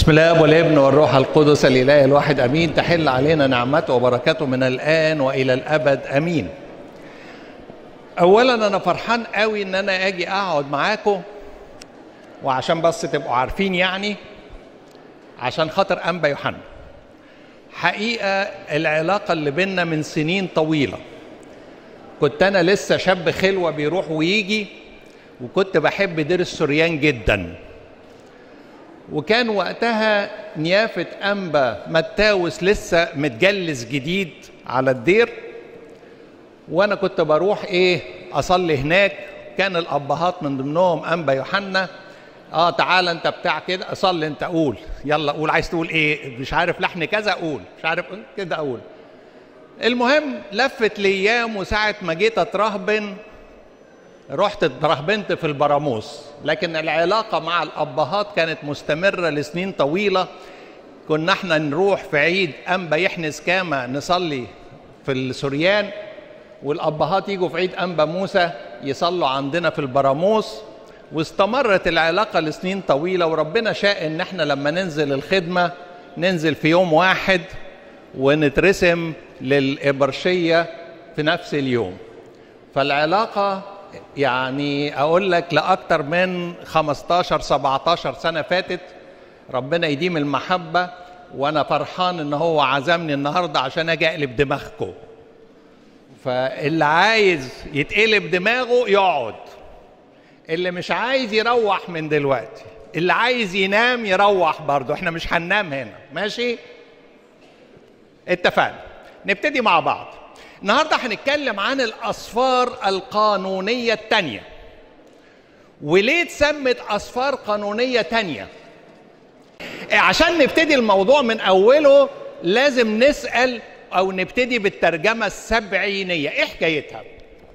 بسم الله والابن والروح القدس الاله الواحد امين تحل علينا نعمته وبركاته من الان والى الابد امين اولا انا فرحان قوي ان انا اجي اقعد معاكم وعشان بس تبقوا عارفين يعني عشان خاطر انبا يوحنا حقيقه العلاقه اللي بينا من سنين طويله كنت انا لسه شاب خلوه بيروح ويجي وكنت بحب دير السريان جدا وكان وقتها نيافة أنبا متاوس لسه متجلس جديد على الدير وأنا كنت بروح إيه أصلي هناك كان الأبهات من ضمنهم أنبا يوحنا اه تعالى انت بتاع كده صلي انت قول يلا قول عايز تقول ايه مش عارف لحن كذا قول مش عارف كده قول المهم لفت الايام وساعه ما جيت اترهبن رحت اترهبنت في البراموس لكن العلاقه مع الابهات كانت مستمره لسنين طويله كنا احنا نروح في عيد انبا يحنس كاما نصلي في السوريان والابهات يجوا في عيد انبا موسى يصلوا عندنا في البراموس واستمرت العلاقه لسنين طويله وربنا شاء ان احنا لما ننزل الخدمه ننزل في يوم واحد ونترسم للإبرشية في نفس اليوم فالعلاقة يعني أقول لك لأكثر من 15 17 سنة فاتت ربنا يديم المحبة وأنا فرحان إن هو عزمني النهاردة عشان أجي أقلب دماغكم فاللي عايز يتقلب دماغه يقعد اللي مش عايز يروح من دلوقتي اللي عايز ينام يروح برضه احنا مش هننام هنا ماشي اتفقنا نبتدي مع بعض النهارده هنتكلم عن الاصفار القانونيه الثانيه وليه اتسمت اصفار قانونيه ثانيه عشان نبتدي الموضوع من اوله لازم نسال او نبتدي بالترجمه السبعينيه ايه حكايتها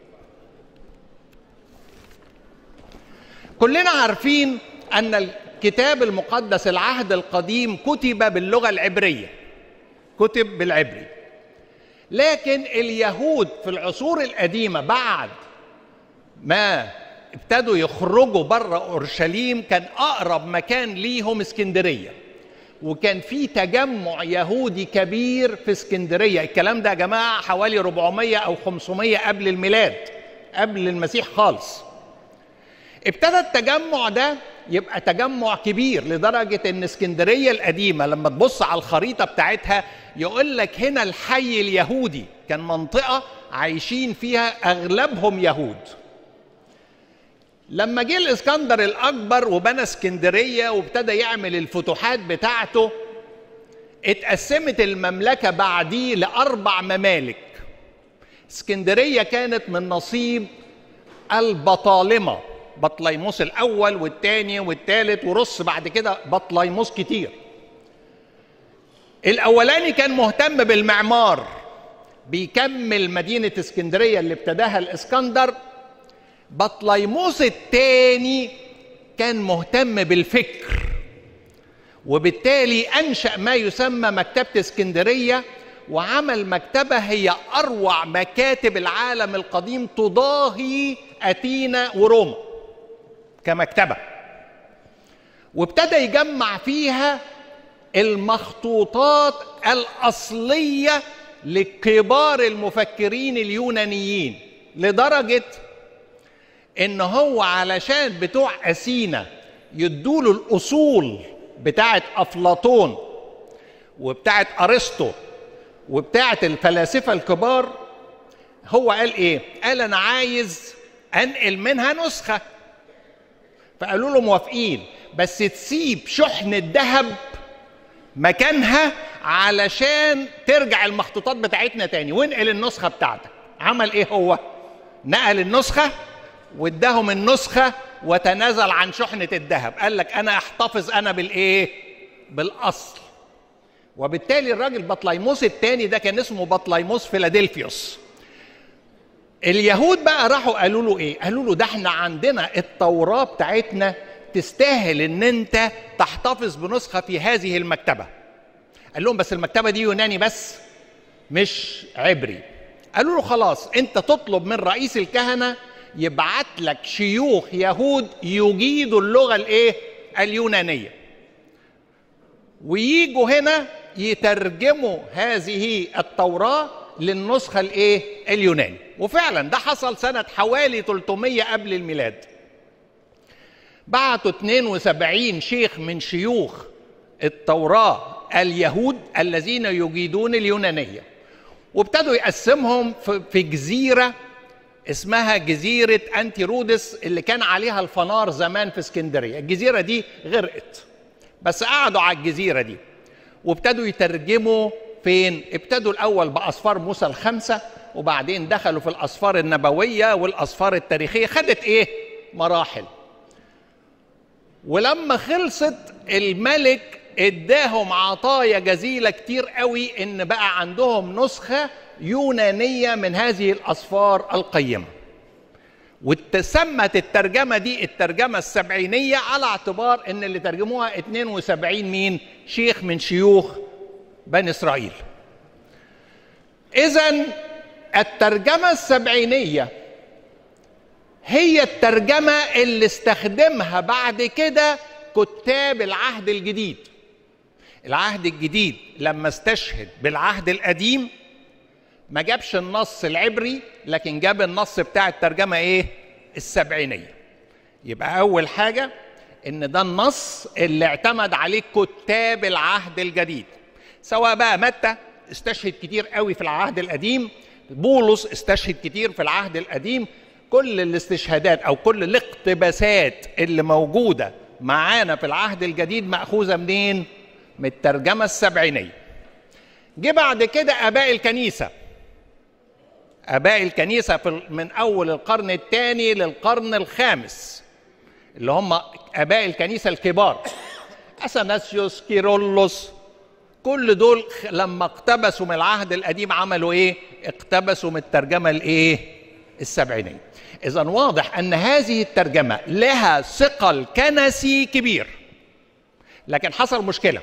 كلنا عارفين ان الكتاب المقدس العهد القديم كتب باللغه العبريه كتب بالعبري لكن اليهود في العصور القديمة بعد ما ابتدوا يخرجوا بره أورشليم كان أقرب مكان ليهم اسكندرية وكان في تجمع يهودي كبير في اسكندرية الكلام ده يا جماعة حوالي 400 أو 500 قبل الميلاد قبل المسيح خالص ابتدى التجمع ده يبقى تجمع كبير لدرجة ان اسكندرية القديمة لما تبص على الخريطة بتاعتها يقول لك هنا الحي اليهودي كان منطقة عايشين فيها اغلبهم يهود لما جه الاسكندر الاكبر وبنى اسكندرية وابتدى يعمل الفتوحات بتاعته اتقسمت المملكة بعديه لأربع ممالك اسكندرية كانت من نصيب البطالمة بطليموس الاول والثاني والثالث ورص بعد كده بطليموس كتير الاولاني كان مهتم بالمعمار بيكمل مدينه اسكندريه اللي ابتداها الاسكندر بطليموس الثاني كان مهتم بالفكر وبالتالي انشا ما يسمى مكتبه اسكندريه وعمل مكتبه هي اروع مكاتب العالم القديم تضاهي اثينا وروما كمكتبه وابتدى يجمع فيها المخطوطات الاصليه لكبار المفكرين اليونانيين لدرجه ان هو علشان بتوع اثينا يدوله الاصول بتاعه افلاطون وبتاعه ارسطو وبتاعه الفلاسفه الكبار هو قال ايه قال انا عايز انقل منها نسخه فقالوا له موافقين بس تسيب شحن الذهب مكانها علشان ترجع المخطوطات بتاعتنا تاني وانقل النسخة بتاعتك عمل ايه هو نقل النسخة واداهم النسخة وتنازل عن شحنة الذهب قال لك انا احتفظ انا بالايه بالاصل وبالتالي الراجل بطليموس الثاني ده كان اسمه بطليموس فيلادلفيوس اليهود بقى راحوا قالوا له ايه قالوا له ده احنا عندنا التوراه بتاعتنا تستاهل ان انت تحتفظ بنسخه في هذه المكتبه قال لهم بس المكتبه دي يوناني بس مش عبري قالوا له خلاص انت تطلب من رئيس الكهنه يبعت لك شيوخ يهود يجيدوا اللغه الايه اليونانيه وييجوا هنا يترجموا هذه التوراة للنسخة الايه اليوناني وفعلا ده حصل سنة حوالي 300 قبل الميلاد بعتوا 72 شيخ من شيوخ التوراة اليهود الذين يجيدون اليونانية وابتدوا يقسمهم في جزيرة اسمها جزيرة أنتي رودس اللي كان عليها الفنار زمان في اسكندرية الجزيرة دي غرقت بس قعدوا على الجزيرة دي وابتدوا يترجموا فين ابتدوا الأول بأسفار موسى الخمسة وبعدين دخلوا في الأسفار النبوية والأسفار التاريخية خدت إيه مراحل ولما خلصت الملك اداهم عطايا جزيلة كتير قوي ان بقى عندهم نسخة يونانية من هذه الأسفار القيمة وتسمت الترجمة دي الترجمة السبعينية على اعتبار ان اللي ترجموها 72 مين شيخ من شيوخ بني اسرائيل اذا الترجمة السبعينية هي الترجمة اللي استخدمها بعد كده كتاب العهد الجديد العهد الجديد لما استشهد بالعهد القديم ما جابش النص العبري لكن جاب النص بتاع الترجمة ايه السبعينية يبقى أول حاجة إن ده النص اللي اعتمد عليه كتاب العهد الجديد سواء بقى متى استشهد كتير قوي في العهد القديم بولس استشهد كتير في العهد القديم كل الاستشهادات او كل الاقتباسات اللي موجوده معانا في العهد الجديد ماخوذه منين؟ من الترجمه السبعينيه. جه بعد كده اباء الكنيسه. اباء الكنيسه في من اول القرن الثاني للقرن الخامس اللي هم اباء الكنيسه الكبار. اثناسيوس كيرلس كل دول لما اقتبسوا من العهد القديم عملوا ايه؟ اقتبسوا من الترجمه الايه؟ السبعينيه. إذا واضح أن هذه الترجمة لها ثقل كنسي كبير لكن حصل مشكلة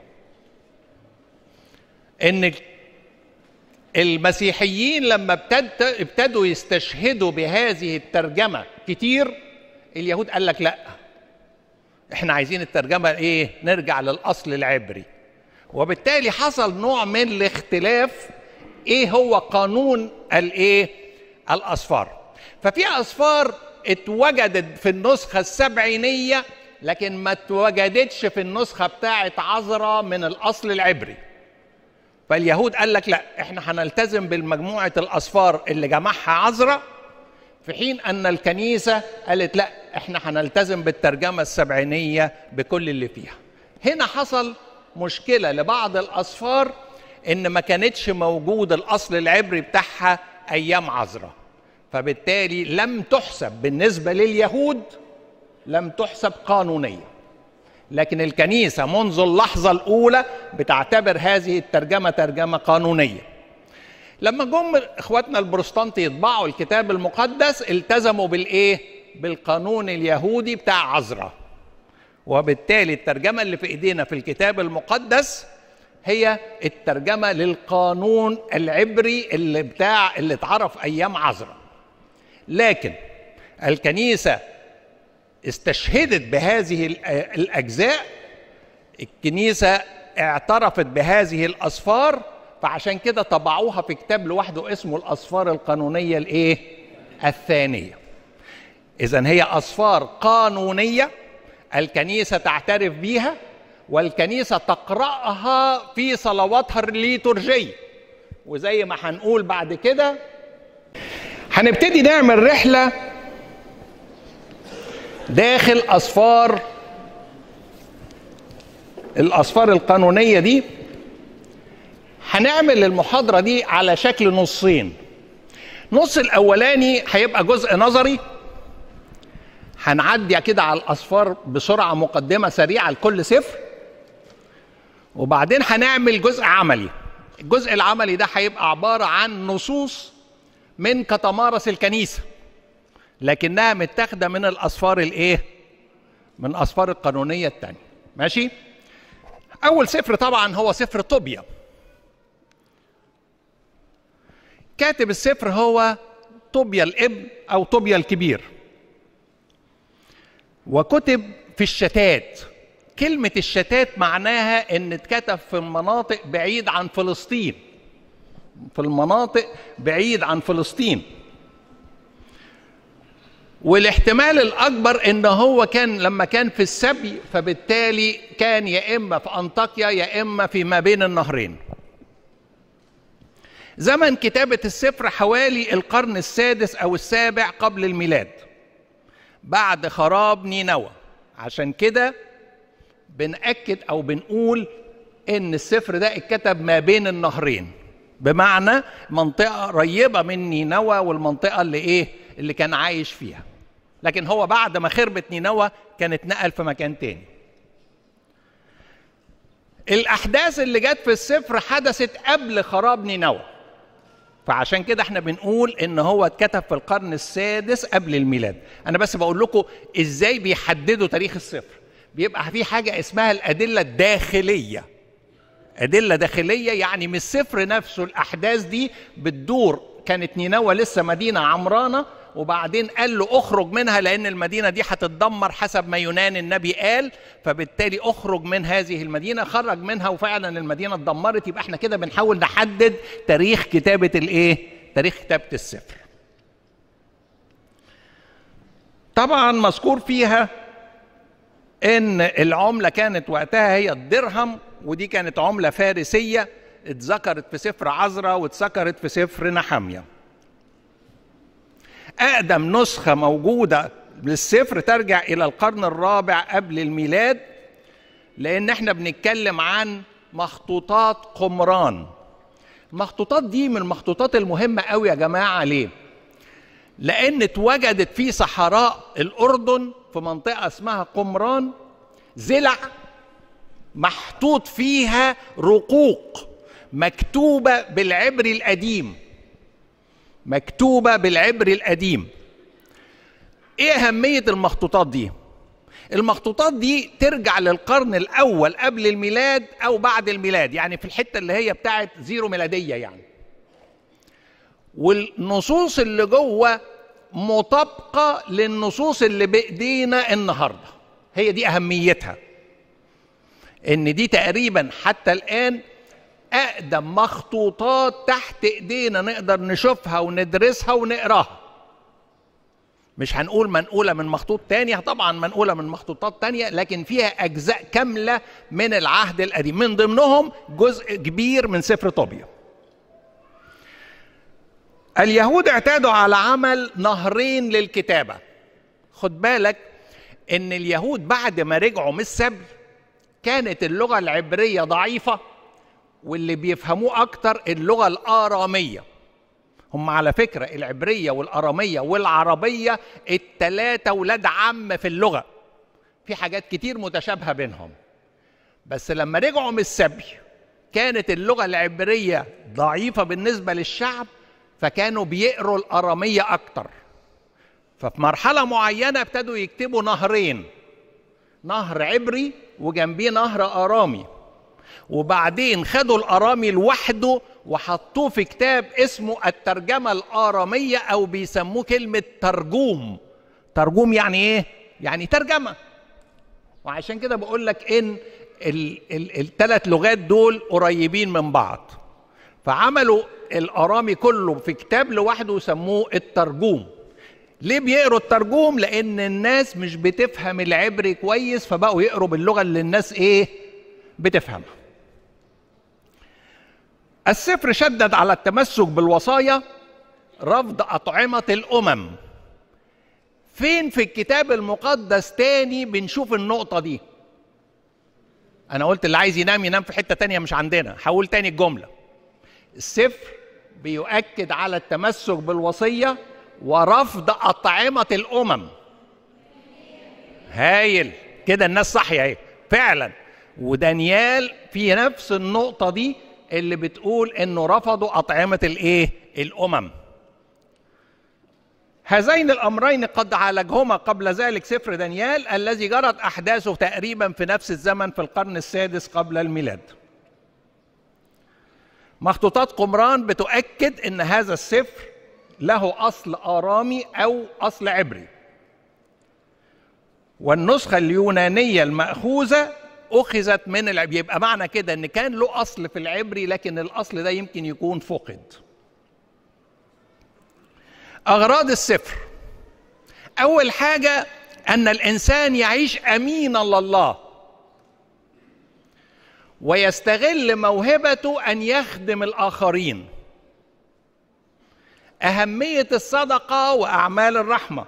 إن المسيحيين لما ابتدوا يستشهدوا بهذه الترجمة كتير اليهود قال لك لا احنا عايزين الترجمة ايه نرجع للأصل العبري وبالتالي حصل نوع من الاختلاف ايه هو قانون الايه الأصفار ففي أصفار اتوجدت في النسخة السبعينية لكن ما اتوجدتش في النسخة بتاعة عذراء من الأصل العبري فاليهود قال لك لا احنا هنلتزم بالمجموعة الأصفار اللي جمعها عذراء في حين أن الكنيسة قالت لا احنا هنلتزم بالترجمة السبعينية بكل اللي فيها هنا حصل مشكلة لبعض الأصفار إن ما كانتش موجود الأصل العبري بتاعها أيام عذراء فبالتالي لم تحسب بالنسبة لليهود لم تحسب قانونية لكن الكنيسة منذ اللحظة الأولى بتعتبر هذه الترجمة ترجمة قانونية لما جم اخواتنا البروتستانت يطبعوا الكتاب المقدس التزموا بالايه بالقانون اليهودي بتاع عذراء وبالتالي الترجمة اللي في ايدينا في الكتاب المقدس هي الترجمة للقانون العبري اللي بتاع اللي اتعرف ايام عذراء لكن الكنيسة استشهدت بهذه الأجزاء الكنيسة اعترفت بهذه الأصفار فعشان كده طبعوها في كتاب لوحده اسمه الأصفار القانونية الإيه؟ الثانية إذا هي أصفار قانونية الكنيسة تعترف بيها والكنيسة تقرأها في صلواتها الليتورجية وزي ما هنقول بعد كده هنبتدي نعمل رحلة داخل أصفار الأصفار القانونية دي هنعمل المحاضرة دي على شكل نصين نص الأولاني هيبقى جزء نظري هنعدي كده على الأصفار بسرعة مقدمة سريعة لكل سفر وبعدين هنعمل جزء عملي الجزء العملي ده هيبقى عبارة عن نصوص من كتمارس الكنيسة لكنها متاخدة من الأصفار الإيه؟ من الأصفار القانونية الثانية ماشي؟ أول سفر طبعا هو سفر طوبيا كاتب السفر هو طوبيا الابن أو طوبيا الكبير وكتب في الشتات كلمة الشتات معناها ان اتكتب في مناطق بعيد عن فلسطين في المناطق بعيد عن فلسطين والاحتمال الاكبر ان هو كان لما كان في السبي فبالتالي كان يا اما في انطاكيا يا اما في ما بين النهرين زمن كتابة السفر حوالي القرن السادس أو السابع قبل الميلاد بعد خراب نينوى عشان كده بنأكد أو بنقول إن السفر ده اتكتب ما بين النهرين بمعنى منطقة قريبة من نينوى والمنطقة اللي إيه اللي كان عايش فيها لكن هو بعد ما خربت نينوى كان اتنقل في مكان تاني الأحداث اللي جت في السفر حدثت قبل خراب نينوى فعشان كده احنا بنقول ان هو اتكتب في القرن السادس قبل الميلاد انا بس بقول لكم ازاي بيحددوا تاريخ السفر بيبقى في حاجه اسمها الادله الداخليه ادله داخليه يعني من السفر نفسه الاحداث دي بتدور كانت نينوى لسه مدينه عمرانه وبعدين قال له اخرج منها لان المدينه دي هتتدمر حسب ما يونان النبي قال فبالتالي اخرج من هذه المدينه خرج منها وفعلا المدينه اتدمرت يبقى احنا كده بنحاول نحدد تاريخ كتابه الايه تاريخ كتابه السفر طبعا مذكور فيها ان العمله كانت وقتها هي الدرهم ودي كانت عمله فارسيه اتذكرت في سفر عزرا واتذكرت في سفر نحميه أقدم نسخة موجودة للسفر ترجع إلى القرن الرابع قبل الميلاد لأن احنا بنتكلم عن مخطوطات قمران المخطوطات دي من المخطوطات المهمة قوي يا جماعة ليه؟ لأن اتوجدت في صحراء الأردن في منطقة اسمها قمران زلع محطوط فيها رقوق مكتوبة بالعبري القديم مكتوبة بالعبري القديم ايه أهمية المخطوطات دي؟ المخطوطات دي ترجع للقرن الأول قبل الميلاد أو بعد الميلاد يعني في الحتة اللي هي بتاعت زيرو ميلادية يعني والنصوص اللي جوه مطابقة للنصوص اللي بإيدينا النهاردة هي دي أهميتها إن دي تقريبا حتى الآن أقدم مخطوطات تحت إيدينا نقدر نشوفها وندرسها ونقراها مش هنقول منقولة من مخطوط تاني طبعا منقولة من مخطوطات تانية لكن فيها أجزاء كاملة من العهد القديم من ضمنهم جزء كبير من سفر طوبيا اليهود اعتادوا على عمل نهرين للكتابة خد بالك ان اليهود بعد ما رجعوا من السبي كانت اللغة العبرية ضعيفة واللي بيفهموه اكتر اللغه الاراميه هم على فكره العبريه والاراميه والعربيه التلاته ولاد عم في اللغه في حاجات كتير متشابهه بينهم بس لما رجعوا من السبي كانت اللغه العبريه ضعيفه بالنسبه للشعب فكانوا بيقروا الاراميه اكتر ففي مرحله معينه ابتدوا يكتبوا نهرين نهر عبري وجنبيه نهر ارامي وبعدين خدوا الارامي لوحده وحطوه في كتاب اسمه الترجمه الاراميه او بيسموه كلمه ترجوم ترجوم يعني ايه يعني ترجمه وعشان كده بقول لك ان الثلاث لغات دول قريبين من بعض فعملوا الارامي كله في كتاب لوحده وسموه الترجوم ليه بيقروا الترجوم لان الناس مش بتفهم العبري كويس فبقوا يقروا باللغه اللي الناس ايه بتفهمها السفر شدد على التمسك بالوصايا رفض أطعمة الأمم فين في الكتاب المقدس تاني بنشوف النقطة دي أنا قلت اللي عايز ينام ينام في حتة تانية مش عندنا هقول تاني الجملة السفر بيؤكد على التمسك بالوصية ورفض أطعمة الأمم هايل كده الناس صحية اهي فعلا ودانيال في نفس النقطة دي اللي بتقول انه رفضوا اطعمه الايه الامم هذين الامرين قد عالجهما قبل ذلك سفر دانيال الذي جرت احداثه تقريبا في نفس الزمن في القرن السادس قبل الميلاد مخطوطات قمران بتؤكد ان هذا السفر له اصل ارامي او اصل عبري والنسخه اليونانيه الماخوذه اخذت من العبري يبقى معنى كده ان كان له اصل في العبري لكن الاصل ده يمكن يكون فقد اغراض السفر اول حاجه ان الانسان يعيش امينا لله ويستغل موهبته ان يخدم الاخرين اهميه الصدقه واعمال الرحمه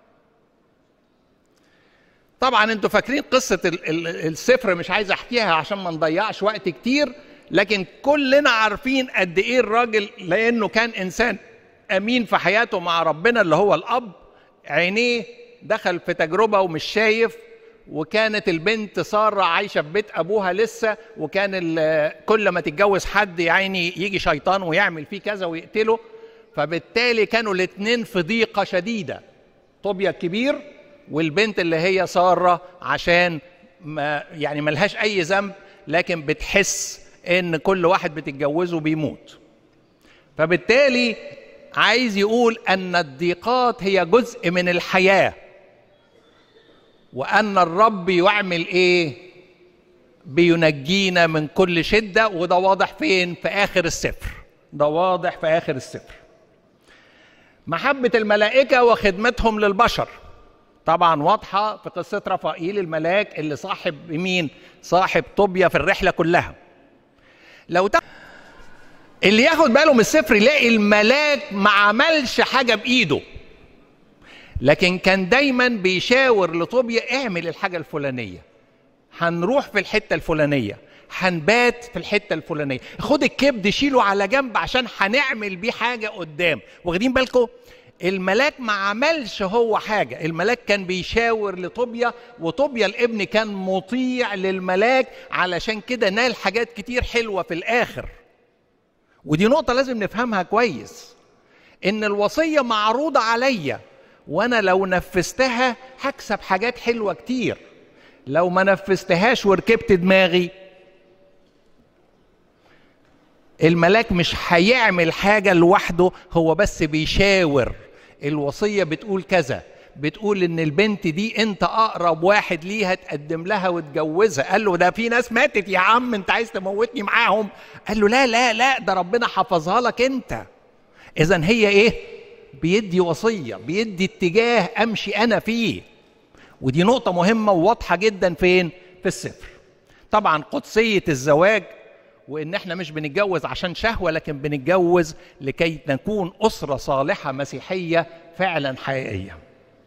طبعا انتوا فاكرين قصه السفر مش عايز احكيها عشان ما نضيعش وقت كتير لكن كلنا عارفين قد ايه الراجل لانه كان انسان امين في حياته مع ربنا اللي هو الاب عينيه دخل في تجربه ومش شايف وكانت البنت ساره عايشه في بيت ابوها لسه وكان كل ما تتجوز حد يعني يجي شيطان ويعمل فيه كذا ويقتله فبالتالي كانوا الاثنين في ضيقه شديده طوبيا الكبير والبنت اللي هي ساره عشان ما يعني ملهاش اي ذنب لكن بتحس ان كل واحد بتتجوزه بيموت فبالتالي عايز يقول ان الضيقات هي جزء من الحياه وان الرب يعمل ايه بينجينا من كل شده وده واضح فين في اخر السفر ده واضح في اخر السفر محبه الملائكه وخدمتهم للبشر طبعا واضحه في قصه رفائيل الملاك اللي صاحب مين صاحب طوبيا في الرحله كلها لو ت... اللي ياخد باله من السفر يلاقي الملاك ما عملش حاجه بايده لكن كان دايما بيشاور لطوبيا اعمل الحاجه الفلانيه هنروح في الحته الفلانيه هنبات في الحته الفلانيه خد الكبد شيله على جنب عشان هنعمل بيه حاجه قدام واخدين بالكم الملاك ما عملش هو حاجة الملاك كان بيشاور لطوبيا وطوبيا الابن كان مطيع للملاك علشان كده نال حاجات كتير حلوة في الآخر ودي نقطة لازم نفهمها كويس إن الوصية معروضة عليا وأنا لو نفذتها هكسب حاجات حلوة كتير لو ما نفذتهاش وركبت دماغي الملاك مش هيعمل حاجة لوحده هو بس بيشاور الوصية بتقول كذا بتقول ان البنت دي انت اقرب واحد ليها تقدم لها وتجوزها قال له ده في ناس ماتت يا عم انت عايز تموتني معاهم قال له لا لا لا ده ربنا حفظها لك انت اذا هي ايه بيدي وصية بيدي اتجاه امشي انا فيه ودي نقطة مهمة وواضحة جدا فين في السفر طبعا قدسية الزواج وان احنا مش بنتجوز عشان شهوه لكن بنتجوز لكي نكون اسره صالحه مسيحيه فعلا حقيقيه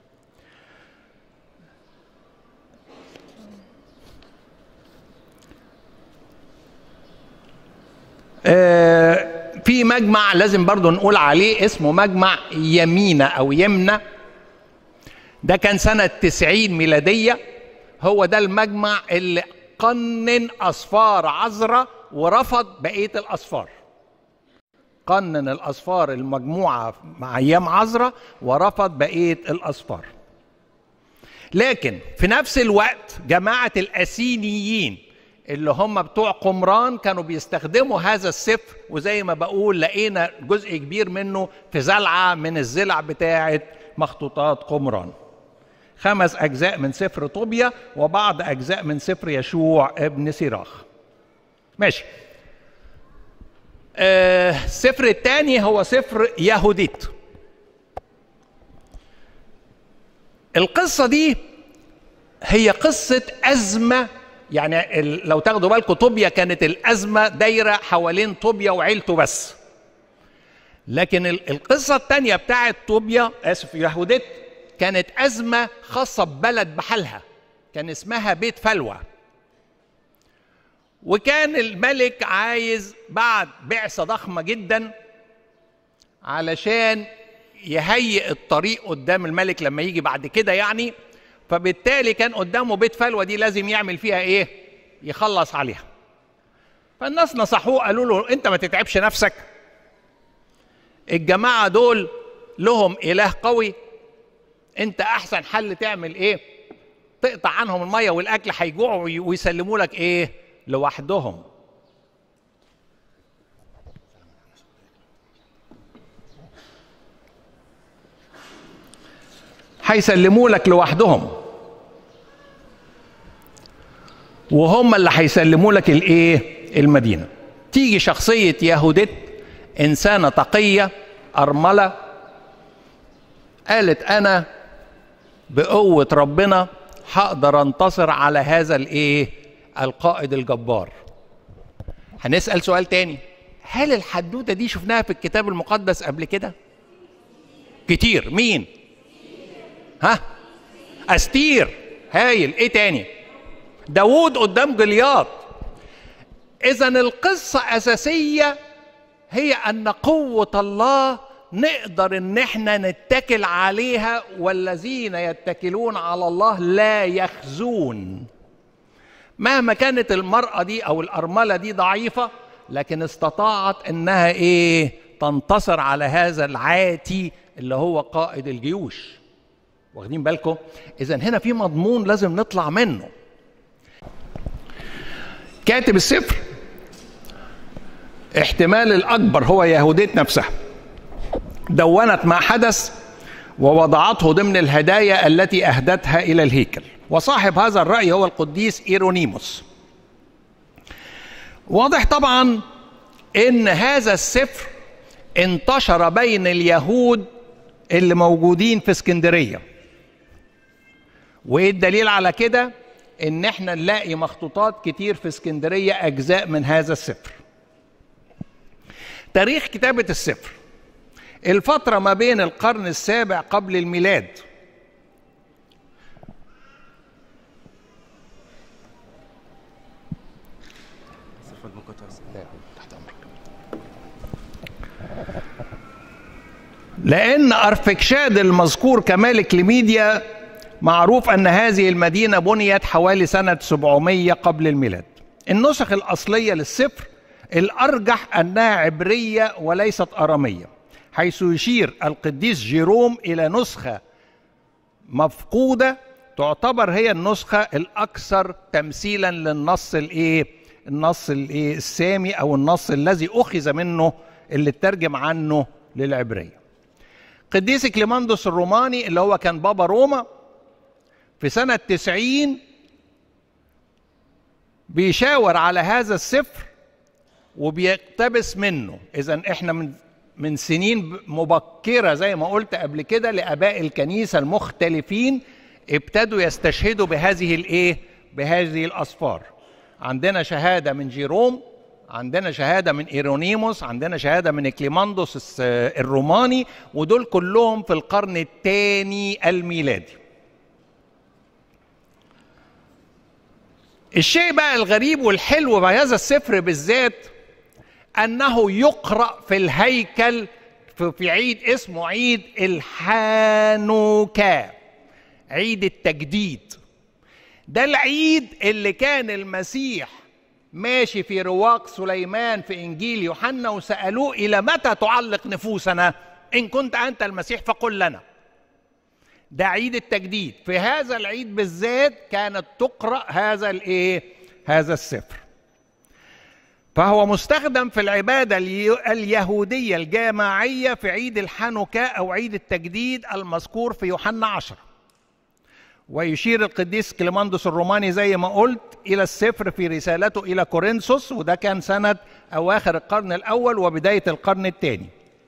آه في مجمع لازم برضو نقول عليه اسمه مجمع يمينة أو يمنة ده كان سنة 90 ميلادية هو ده المجمع اللي قنن أصفار عذراء ورفض بقيه الاصفار قنن الاصفار المجموعه مع ايام عذراء ورفض بقيه الاصفار لكن في نفس الوقت جماعه الاسينيين اللي هم بتوع قمران كانوا بيستخدموا هذا السفر وزي ما بقول لقينا جزء كبير منه في زلعه من الزلع بتاعه مخطوطات قمران خمس اجزاء من سفر طوبيا وبعض اجزاء من سفر يشوع ابن سيراخ ماشي آه السفر الثاني هو سفر يهوديت القصة دي هي قصة أزمة يعني لو تاخدوا بالكم طوبيا كانت الأزمة دايرة حوالين طوبيا وعيلته بس لكن القصة الثانية بتاعت طوبيا آسف يهوديت كانت أزمة خاصة ببلد بحالها كان اسمها بيت فلوى وكان الملك عايز بعد بعثة ضخمة جدا علشان يهيئ الطريق قدام الملك لما يجي بعد كده يعني فبالتالي كان قدامه بيت فلوى دي لازم يعمل فيها ايه يخلص عليها فالناس نصحوه قالوا له انت ما تتعبش نفسك الجماعة دول لهم إله قوي انت احسن حل تعمل ايه تقطع عنهم المية والأكل هيجوعوا ويسلموا لك ايه لوحدهم هيسلموا لك لوحدهم وهم اللي هيسلموا لك الايه المدينه تيجي شخصيه يهودت انسانه تقيه ارمله قالت انا بقوه ربنا هقدر انتصر على هذا الايه القائد الجبار هنسال سؤال تاني هل الحدوته دي شفناها في الكتاب المقدس قبل كده كتير مين ها استير هايل ايه تاني داوود قدام جلياط اذا القصه اساسيه هي ان قوه الله نقدر ان احنا نتكل عليها والذين يتكلون على الله لا يخزون مهما كانت المراه دي او الارمله دي ضعيفه لكن استطاعت انها ايه تنتصر على هذا العاتي اللي هو قائد الجيوش واخدين بالكم اذا هنا في مضمون لازم نطلع منه كاتب السفر احتمال الاكبر هو يهوديت نفسها دونت ما حدث ووضعته ضمن الهدايا التي اهدتها الى الهيكل وصاحب هذا الراي هو القديس ايرونيموس واضح طبعا ان هذا السفر انتشر بين اليهود اللي موجودين في اسكندريه وايه الدليل على كده ان احنا نلاقي مخطوطات كتير في اسكندريه اجزاء من هذا السفر تاريخ كتابه السفر الفتره ما بين القرن السابع قبل الميلاد لأن أرفكشاد المذكور كمالك لميديا معروف أن هذه المدينة بنيت حوالي سنة 700 قبل الميلاد النسخ الأصلية للسفر الأرجح أنها عبرية وليست أرامية حيث يشير القديس جيروم إلى نسخة مفقودة تعتبر هي النسخة الأكثر تمثيلا للنص الإيه؟ النص الإيه؟ السامي أو النص الذي أخذ منه اللي اترجم عنه للعبرية قديس كليماندوس الروماني اللي هو كان بابا روما في سنة تسعين بيشاور على هذا السفر وبيقتبس منه إذا إحنا من من سنين مبكرة زي ما قلت قبل كده لآباء الكنيسة المختلفين ابتدوا يستشهدوا بهذه الإيه؟ بهذه الأسفار. عندنا شهادة من جيروم عندنا شهادة من إيرونيموس عندنا شهادة من كليماندوس الروماني ودول كلهم في القرن الثاني الميلادي الشيء بقى الغريب والحلو بهذا السفر بالذات أنه يقرأ في الهيكل في عيد اسمه عيد الحانوكا عيد التجديد ده العيد اللي كان المسيح ماشي في رواق سليمان في انجيل يوحنا وسالوه الى متى تعلق نفوسنا ان كنت انت المسيح فقل لنا ده عيد التجديد في هذا العيد بالذات كانت تقرا هذا الايه هذا السفر فهو مستخدم في العباده اليهوديه الجماعيه في عيد الحنوكا او عيد التجديد المذكور في يوحنا عشره ويشير القديس كليماندوس الروماني زي ما قلت الى السفر في رسالته الى كورنثوس وده كان سنه اواخر القرن الاول وبدايه القرن الثاني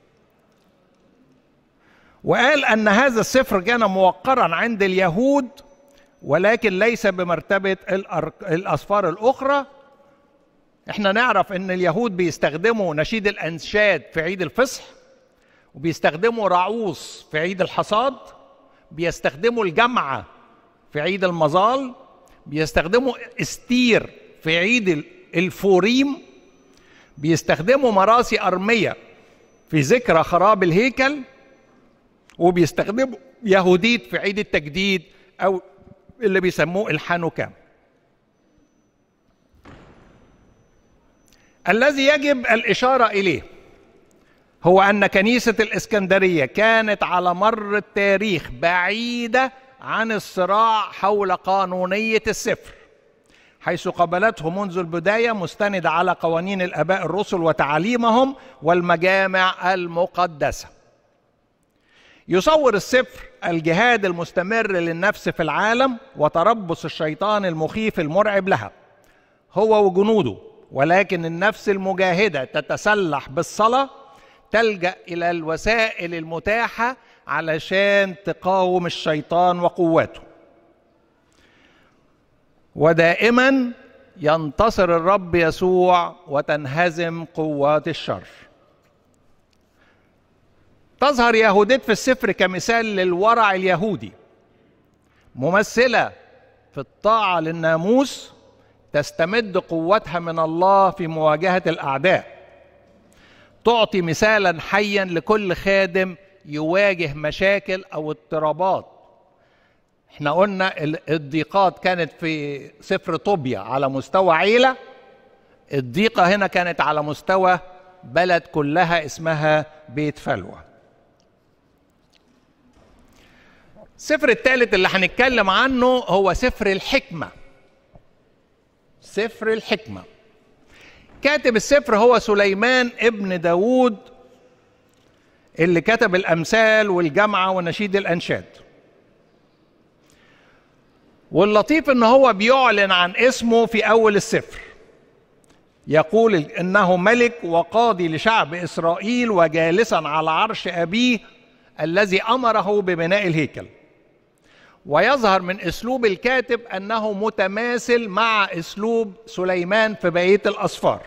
وقال ان هذا السفر كان موقرا عند اليهود ولكن ليس بمرتبه الاسفار الاخرى احنا نعرف ان اليهود بيستخدموا نشيد الانشاد في عيد الفصح وبيستخدموا رعوس في عيد الحصاد بيستخدموا الجمعه في عيد المظال بيستخدموا استير في عيد الفوريم بيستخدموا مراسي أرمية في ذكرى خراب الهيكل وبيستخدموا يهوديت في عيد التجديد أو اللي بيسموه الحنوكا الذي يجب الإشارة إليه هو أن كنيسة الإسكندرية كانت على مر التاريخ بعيدة عن الصراع حول قانونية السفر حيث قبلته منذ البداية مستندة على قوانين الآباء الرسل وتعاليمهم والمجامع المقدسة يصور السفر الجهاد المستمر للنفس في العالم وتربص الشيطان المخيف المرعب لها هو وجنوده ولكن النفس المجاهده تتسلح بالصلاه تلجا الى الوسائل المتاحه علشان تقاوم الشيطان وقواته ودائما ينتصر الرب يسوع وتنهزم قوات الشر تظهر يهوديت في السفر كمثال للورع اليهودي ممثله في الطاعه للناموس تستمد قوتها من الله في مواجهه الاعداء تعطي مثالا حيا لكل خادم يواجه مشاكل او اضطرابات احنا قلنا الضيقات كانت في سفر طوبيا على مستوى عيله الضيقه هنا كانت على مستوى بلد كلها اسمها بيت فلوى السفر الثالث اللي هنتكلم عنه هو سفر الحكمه سفر الحكمه كاتب السفر هو سليمان ابن داود اللي كتب الامثال والجامعه ونشيد الانشاد واللطيف ان هو بيعلن عن اسمه في اول السفر يقول انه ملك وقاضي لشعب اسرائيل وجالسا على عرش ابيه الذي امره ببناء الهيكل ويظهر من اسلوب الكاتب انه متماثل مع اسلوب سليمان في بقيه الاسفار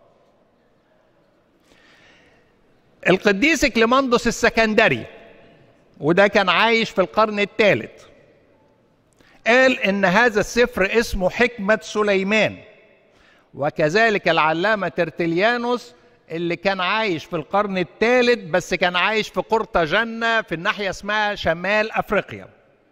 القديس كليماندوس السكندري وده كان عايش في القرن الثالث قال ان هذا السفر اسمه حكمه سليمان وكذلك العلامه ترتليانوس اللي كان عايش في القرن الثالث بس كان عايش في قرطاجنة في الناحية اسمها شمال أفريقيا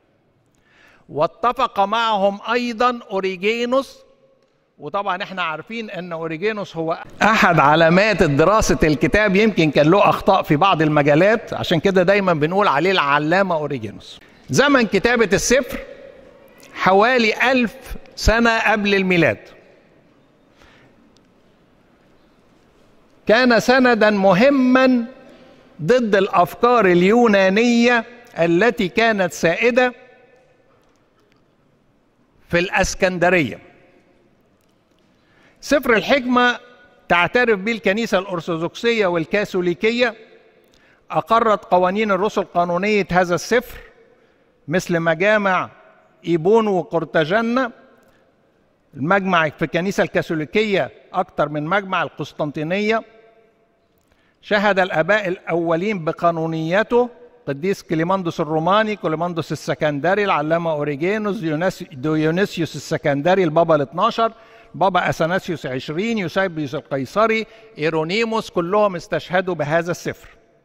واتفق معهم أيضا أوريجينوس وطبعا احنا عارفين ان اوريجينوس هو احد علامات دراسة الكتاب يمكن كان له اخطاء في بعض المجالات عشان كده دايما بنقول عليه العلامة اوريجينوس زمن كتابة السفر حوالي ألف سنة قبل الميلاد كان سندا مهما ضد الافكار اليونانيه التي كانت سائده في الاسكندريه سفر الحكمه تعترف به الكنيسه الارثوذكسيه والكاثوليكيه اقرت قوانين الرسل قانونيه هذا السفر مثل مجامع ايبون وقرطاجنة المجمع في الكنيسه الكاثوليكيه اكثر من مجمع القسطنطينيه شهد الاباء الاولين بقانونيته قديس كليماندوس الروماني كليماندوس السكندري العلامه اوريجينوس ديونيسيوس السكندري البابا ال 12 بابا اثناسيوس 20 يوسيبيوس القيصري ايرونيموس كلهم استشهدوا بهذا السفر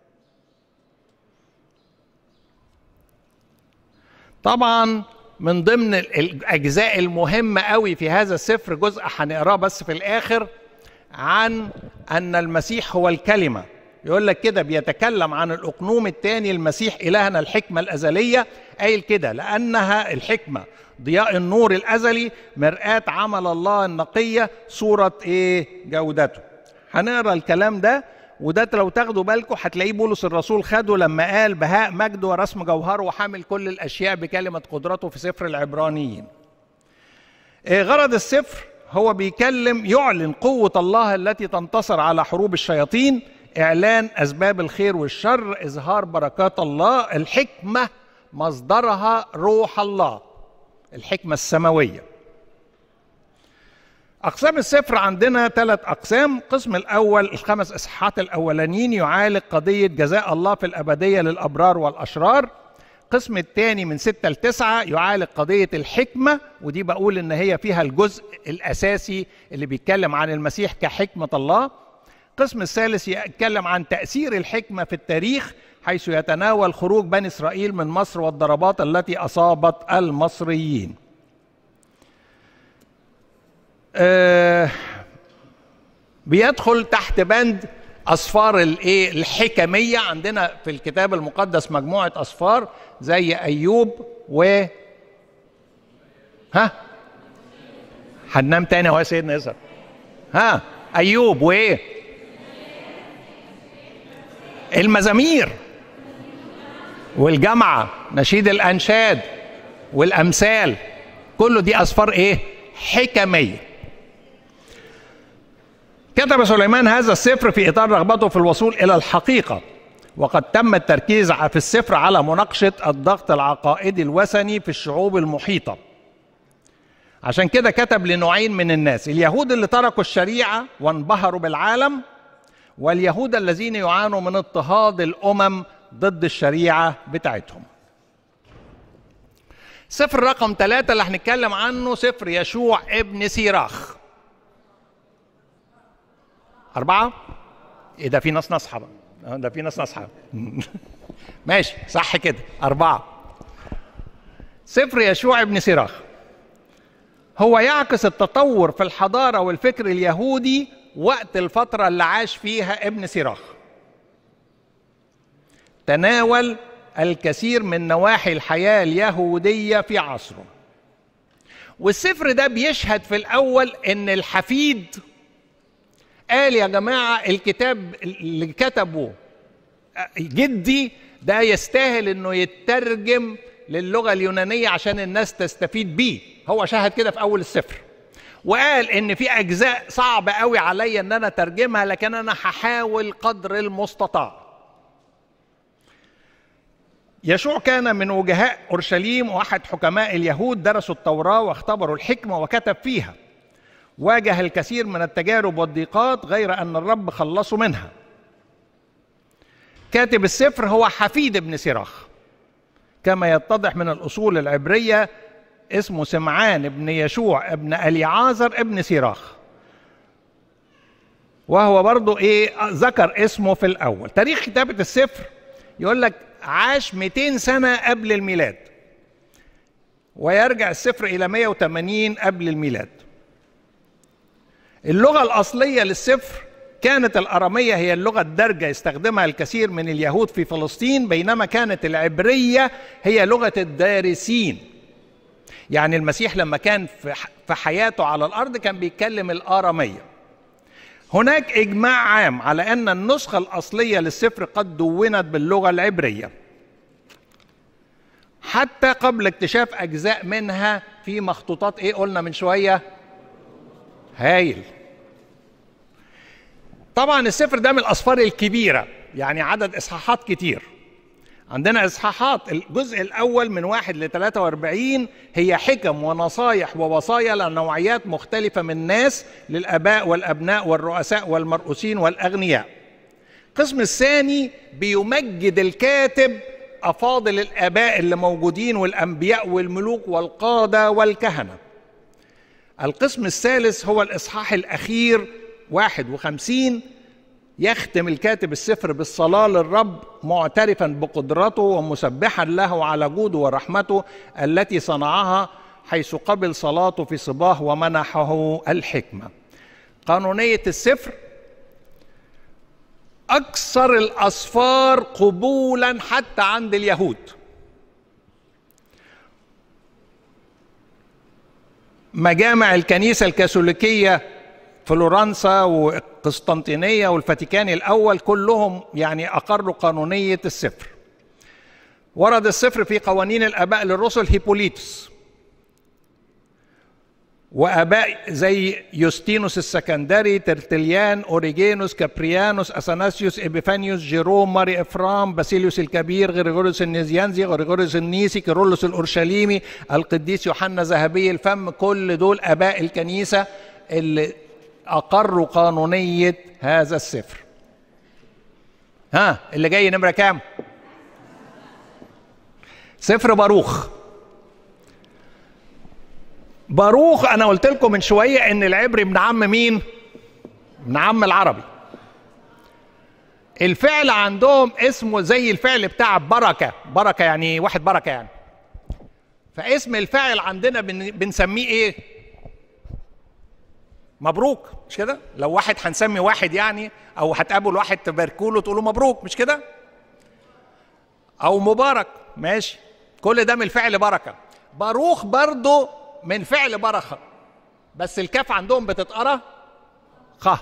طبعا من ضمن الاجزاء المهمه قوي في هذا السفر جزء هنقراه بس في الاخر عن ان المسيح هو الكلمه يقول لك كده بيتكلم عن الاقنوم الثاني المسيح الهنا الحكمه الازليه قايل كده لانها الحكمه ضياء النور الازلي مرآة عمل الله النقيه صوره ايه جودته هنقرا الكلام ده وده لو تاخدوا بالكم هتلاقيه بولس الرسول خده لما قال بهاء مجده ورسم جوهره وحامل كل الاشياء بكلمه قدرته في سفر العبرانيين إيه غرض السفر هو بيكلم يعلن قوة الله التي تنتصر على حروب الشياطين إعلان أسباب الخير والشر إظهار بركات الله الحكمة مصدرها روح الله الحكمة السماوية أقسام السفر عندنا ثلاث أقسام القسم الأول الخمس إصحاحات الأولانيين يعالج قضية جزاء الله في الأبدية للأبرار والأشرار القسم الثاني من ستة لتسعة يعالج قضية الحكمة ودي بقول إن هي فيها الجزء الأساسي اللي بيتكلم عن المسيح كحكمة الله القسم الثالث يتكلم عن تأثير الحكمة في التاريخ حيث يتناول خروج بني إسرائيل من مصر والضربات التي أصابت المصريين آه بيدخل تحت بند أسفار الإيه الحكمية عندنا في الكتاب المقدس مجموعة أسفار زي أيوب و ها هننام تاني اهو يا سيدنا يسر ها أيوب وإيه المزامير والجامعة نشيد الأنشاد والأمثال كله دي أسفار إيه حكمية كتب سليمان هذا السفر في اطار رغبته في الوصول الى الحقيقه وقد تم التركيز في السفر على مناقشه الضغط العقائدي الوثني في الشعوب المحيطه عشان كده كتب لنوعين من الناس اليهود اللي تركوا الشريعه وانبهروا بالعالم واليهود الذين يعانوا من اضطهاد الامم ضد الشريعه بتاعتهم سفر رقم ثلاثة اللي هنتكلم عنه سفر يشوع ابن سيراخ أربعة؟ إيه ده في ناس نصحى بقى ده في ناس نصحى ماشي صح كده أربعة سفر يشوع ابن سيراخ هو يعكس التطور في الحضارة والفكر اليهودي وقت الفترة اللي عاش فيها ابن سيراخ تناول الكثير من نواحي الحياة اليهودية في عصره والسفر ده بيشهد في الأول إن الحفيد قال يا جماعة الكتاب اللي كتبه جدي ده يستاهل إنه يترجم للغة اليونانية عشان الناس تستفيد بيه هو شاهد كده في أول السفر وقال ان في اجزاء صعبه قوي عليا ان انا اترجمها لكن انا هحاول قدر المستطاع يشوع كان من وجهاء اورشليم واحد حكماء اليهود درسوا التوراه واختبروا الحكمه وكتب فيها واجه الكثير من التجارب والضيقات غير ان الرب خلصه منها كاتب السفر هو حفيد ابن سيراخ كما يتضح من الاصول العبريه اسمه سمعان ابن يشوع ابن اليعازر ابن سيراخ وهو برضو ايه ذكر اسمه في الاول تاريخ كتابه السفر يقول لك عاش 200 سنه قبل الميلاد ويرجع السفر الى 180 قبل الميلاد اللغه الاصليه للسفر كانت الاراميه هي اللغه الدارجه يستخدمها الكثير من اليهود في فلسطين بينما كانت العبريه هي لغه الدارسين يعني المسيح لما كان في حياته على الارض كان بيتكلم الاراميه هناك اجماع عام على ان النسخه الاصليه للسفر قد دونت باللغه العبريه حتى قبل اكتشاف اجزاء منها في مخطوطات ايه قلنا من شويه هايل طبعا السفر ده من الاسفار الكبيره يعني عدد اصحاحات كتير عندنا اصحاحات الجزء الاول من واحد ل 43 هي حكم ونصايح ووصايا لنوعيات مختلفه من الناس للاباء والابناء والرؤساء والمرؤوسين والاغنياء. القسم الثاني بيمجد الكاتب افاضل الاباء اللي موجودين والانبياء والملوك والقاده والكهنه. القسم الثالث هو الاصحاح الاخير 51 يختم الكاتب السفر بالصلاة للرب معترفا بقدرته ومسبحا له على جوده ورحمته التي صنعها حيث قبل صلاته في صباه ومنحه الحكمة قانونية السفر أكثر الأسفار قبولا حتى عند اليهود مجامع الكنيسة الكاثوليكية فلورنسا وقسطنطينية والفاتيكان الأول كلهم يعني أقروا قانونية السفر ورد السفر في قوانين الآباء للرسل هيبوليتوس وآباء زي يوستينوس السكندري ترتليان أوريجينوس كابريانوس أثناسيوس إبيفانيوس جيروم ماري إفرام باسيليوس الكبير غريغوريوس النيزيانزي غريغوريوس النيسي كيرلس الأورشليمي القديس يوحنا ذهبي الفم كل دول آباء الكنيسة اللي أقروا قانونية هذا السفر ها اللي جاي نمرة كام سفر باروخ باروخ أنا قلت لكم من شوية إن العبري ابن عم مين ابن عم العربي الفعل عندهم اسمه زي الفعل بتاع بركة بركة يعني واحد بركة يعني فاسم الفاعل عندنا بنسميه ايه مبروك مش كده لو واحد هنسمي واحد يعني او هتقابل واحد تباركوا له تقول له مبروك مش كده او مبارك ماشي كل ده من الفعل بركه باروخ برضه من فعل بركه بس الكاف عندهم بتتقرا خ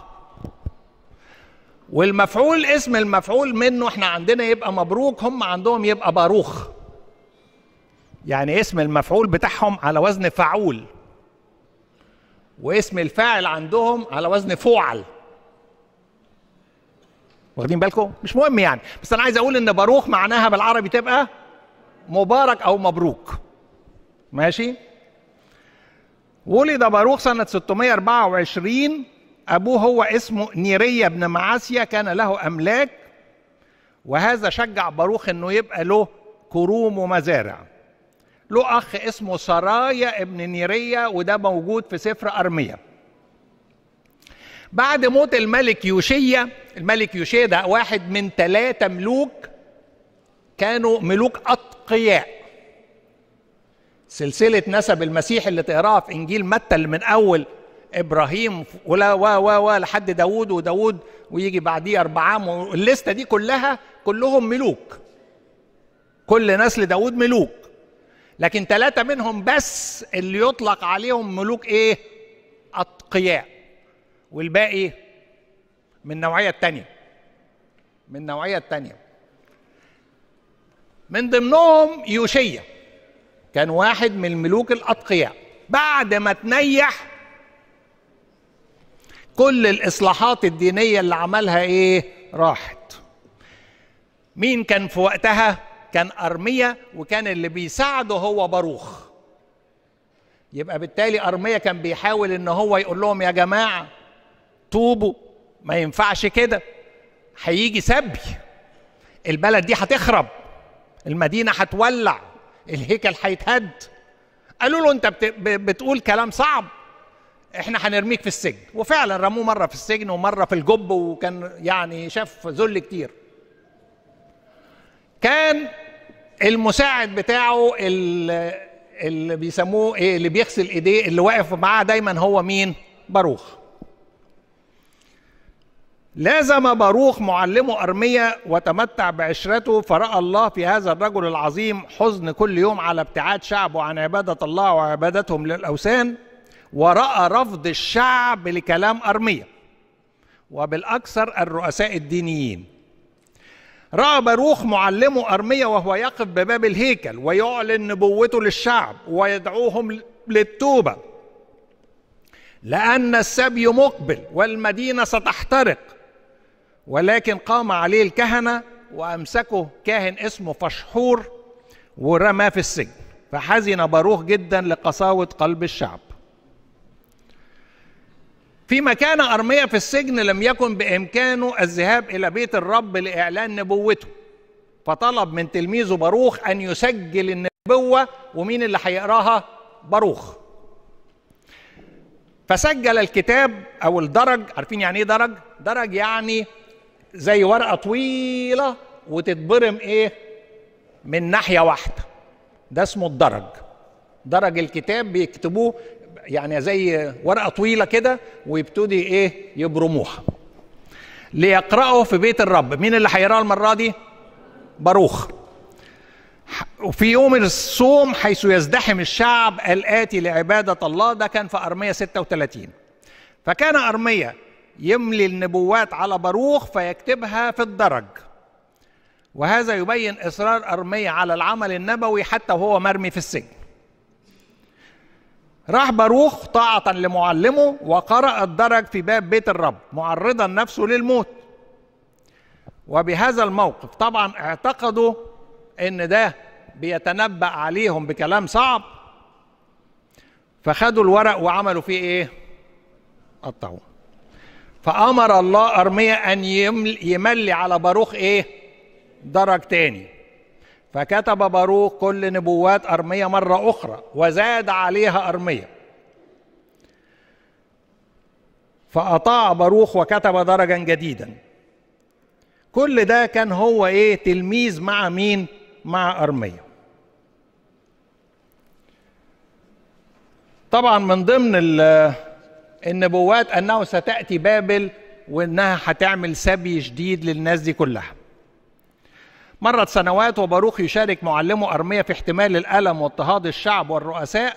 والمفعول اسم المفعول منه احنا عندنا يبقى مبروك هم عندهم يبقى باروخ يعني اسم المفعول بتاعهم على وزن فعول واسم الفاعل عندهم على وزن فعل واخدين بالكم مش مهم يعني بس انا عايز اقول ان باروخ معناها بالعربي تبقى مبارك او مبروك ماشي ولد باروخ سنة 624 أبوه هو اسمه نيريا بن معاسيا كان له أملاك وهذا شجع باروخ أنه يبقى له كروم ومزارع له أخ اسمه سرايا ابن نيريا وده موجود في سفر أرميا بعد موت الملك يوشيا الملك يوشيا ده واحد من ثلاثة ملوك كانوا ملوك أتقياء سلسلة نسب المسيح اللي تقراها في إنجيل متى اللي من أول إبراهيم ولا و و و لحد داوود وداوود ويجي بعديه أربعام والليستة دي كلها كلهم ملوك كل نسل داوود ملوك لكن ثلاثة منهم بس اللي يطلق عليهم ملوك إيه؟ أتقياء والباقي من النوعية التانية من النوعية التانية من ضمنهم يوشيا كان واحد من الملوك الأتقياء بعد ما تنيح كل الإصلاحات الدينية اللي عملها إيه راحت مين كان في وقتها كان أرمية وكان اللي بيساعده هو باروخ يبقى بالتالي أرمية كان بيحاول إن هو يقول لهم يا جماعة توبوا ما ينفعش كده هيجي سبي البلد دي هتخرب المدينة هتولع الهيكل هيتهد قالوا له انت بتقول كلام صعب احنا هنرميك في السجن وفعلا رموه مرة في السجن ومرة في الجب وكان يعني شاف ذل كتير كان المساعد بتاعه اللي, اللي بيسموه ايه اللي بيغسل ايديه اللي واقف معاه دايما هو مين باروخ لازم باروخ معلمه أرمية وتمتع بعشرته فرأى الله في هذا الرجل العظيم حزن كل يوم على ابتعاد شعبه عن عبادة الله وعبادتهم للأوثان ورأى رفض الشعب لكلام أرمية وبالأكثر الرؤساء الدينيين رأى باروخ معلمه أرمية وهو يقف بباب الهيكل ويعلن نبوته للشعب ويدعوهم للتوبة لأن السبي مقبل والمدينة ستحترق ولكن قام عليه الكهنة وأمسكه كاهن اسمه فشحور ورماه في السجن فحزن باروخ جدا لقساوة قلب الشعب فيما كان أرمية في السجن لم يكن بإمكانه الذهاب إلى بيت الرب لإعلان نبوته فطلب من تلميذه باروخ أن يسجل النبوة ومين اللي هيقراها باروخ فسجل الكتاب أو الدرج عارفين يعني إيه درج؟ درج يعني زي ورقة طويلة وتتبرم إيه؟ من ناحية واحدة ده اسمه الدرج درج الكتاب بيكتبوه يعني زي ورقه طويله كده ويبتدي ايه يبرموها ليقرأوا في بيت الرب مين اللي هيقرأ المرة دي باروخ وفي يوم الصوم حيث يزدحم الشعب الآتي لعبادة الله ده كان في أرمية 36 فكان أرمية يملي النبوات على باروخ فيكتبها في الدرج وهذا يبين إصرار أرمية على العمل النبوي حتى وهو مرمي في السجن راح باروخ طاعة لمعلمه وقرأ الدرج في باب بيت الرب معرضا نفسه للموت وبهذا الموقف طبعا اعتقدوا ان ده بيتنبأ عليهم بكلام صعب فخدوا الورق وعملوا فيه ايه قطعوه فأمر الله أرمية أن يملي على باروخ ايه درج تاني فكتب باروخ كل نبوات أرمية مرة أخرى وزاد عليها أرمية فأطاع باروخ وكتب درجا جديدا كل ده كان هو ايه تلميذ مع مين مع أرمية طبعا من ضمن النبوات أنه ستأتي بابل وأنها هتعمل سبي شديد للناس دي كلها مرت سنوات وباروخ يشارك معلمه أرمية في احتمال الألم واضطهاد الشعب والرؤساء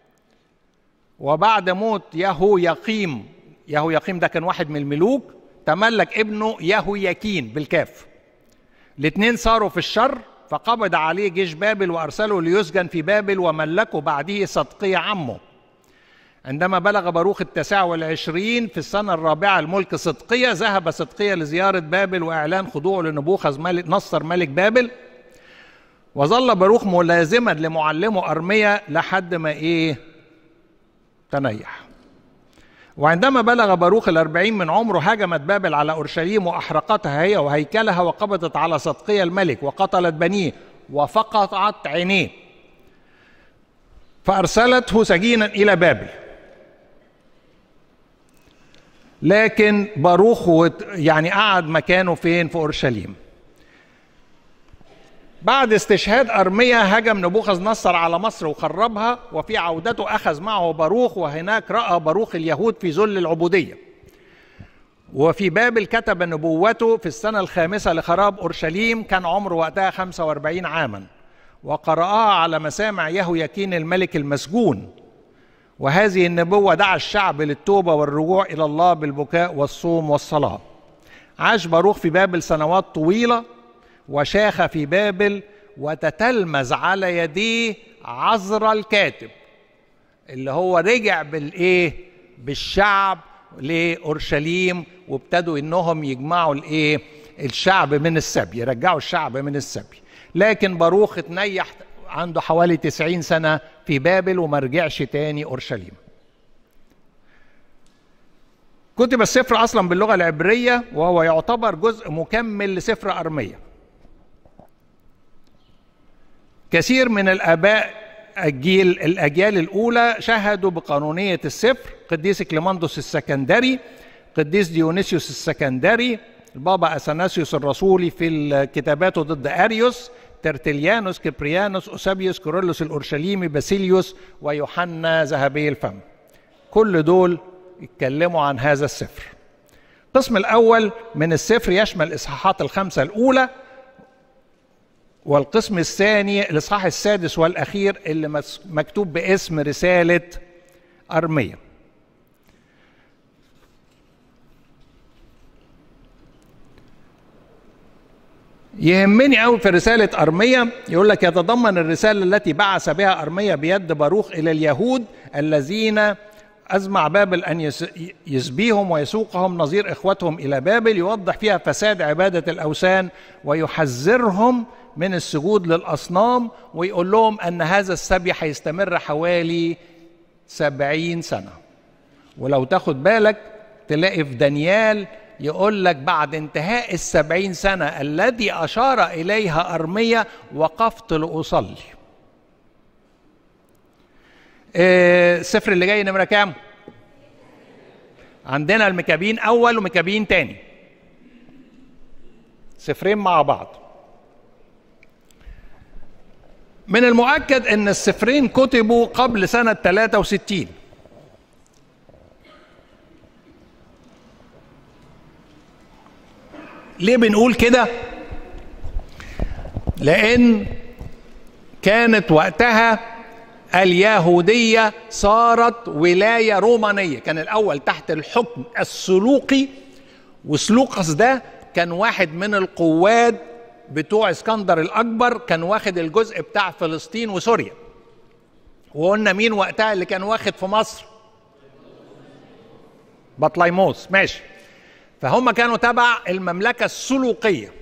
وبعد موت يهو يقيم يهو يقيم ده كان واحد من الملوك تملك ابنه يهو يكين بالكاف الاثنين صاروا في الشر فقبض عليه جيش بابل وأرسله ليسجن في بابل وملكه بعده صدقية عمه عندما بلغ باروخ التاسع والعشرين في السنة الرابعة الملك صدقية ذهب صدقية لزيارة بابل وإعلان خضوعه لنبوخذ ملك نصر ملك بابل وظل باروخ ملازما لمعلمه أرميا لحد ما إيه تنيح وعندما بلغ باروخ الأربعين من عمره هجمت بابل على أورشليم وأحرقتها هي وهيكلها وقبضت على صدقية الملك وقتلت بنيه وفقطت عينيه فأرسلته سجينا إلى بابل لكن باروخ يعني قعد مكانه فين في اورشليم بعد استشهاد ارميا هجم نبوخذ نصر على مصر وخربها وفي عودته اخذ معه باروخ وهناك راى باروخ اليهود في ذل العبوديه وفي بابل كتب نبوته في السنة الخامسة لخراب أورشليم كان عمره وقتها 45 عاما وقرأها على مسامع يهو يكين الملك المسجون وهذه النبوة دعا الشعب للتوبة والرجوع إلى الله بالبكاء والصوم والصلاة عاش باروخ في بابل سنوات طويلة وشاخ في بابل وتتلمذ على يديه عذرا الكاتب اللي هو رجع بالايه بالشعب لاورشليم وابتدوا انهم يجمعوا الايه الشعب من السبي يرجعوا الشعب من السبي لكن باروخ اتنيح عنده حوالي تسعين سنة في بابل وما رجعش تاني أورشليم كتب السفر أصلا باللغة العبرية وهو يعتبر جزء مكمل لسفر أرمية كثير من الآباء الجيل الأجيال الأولى شهدوا بقانونية السفر قديس كليماندوس السكندري قديس ديونيسيوس السكندري البابا أثناسيوس الرسولي في كتاباته ضد أريوس ترتليانوس كبريانوس أوسابيوس كورولوس الأورشليمي باسيليوس ويوحنا ذهبي الفم كل دول اتكلموا عن هذا السفر القسم الأول من السفر يشمل الإصحاحات الخمسة الأولى والقسم الثاني الإصحاح السادس والأخير اللي مكتوب باسم رسالة أرمية يهمني قوي في رسالة أرمية يقول لك يتضمن الرسالة التي بعث بها أرمية بيد باروخ إلى اليهود الذين أزمع بابل أن يسبيهم ويسوقهم نظير إخوتهم إلى بابل يوضح فيها فساد عبادة الأوثان ويحذرهم من السجود للأصنام ويقول لهم أن هذا السبي هيستمر حوالي سبعين سنة ولو تاخد بالك تلاقي في دانيال يقول لك بعد انتهاء السبعين سنة الذي أشار إليها أرمية وقفت لأصلي السفر اللي جاي نمرة كام؟ عندنا المكابين أول ومكابين تاني سفرين مع بعض من المؤكد ان السفرين كتبوا قبل سنة 63 ليه بنقول كده لان كانت وقتها اليهودية صارت ولاية رومانية كان الأول تحت الحكم السلوقي وسلوقس ده كان واحد من القواد بتوع اسكندر الأكبر كان واخد الجزء بتاع فلسطين وسوريا وقلنا مين وقتها اللي كان واخد في مصر بطليموس ماشي فهم كانوا تبع المملكة السلوقية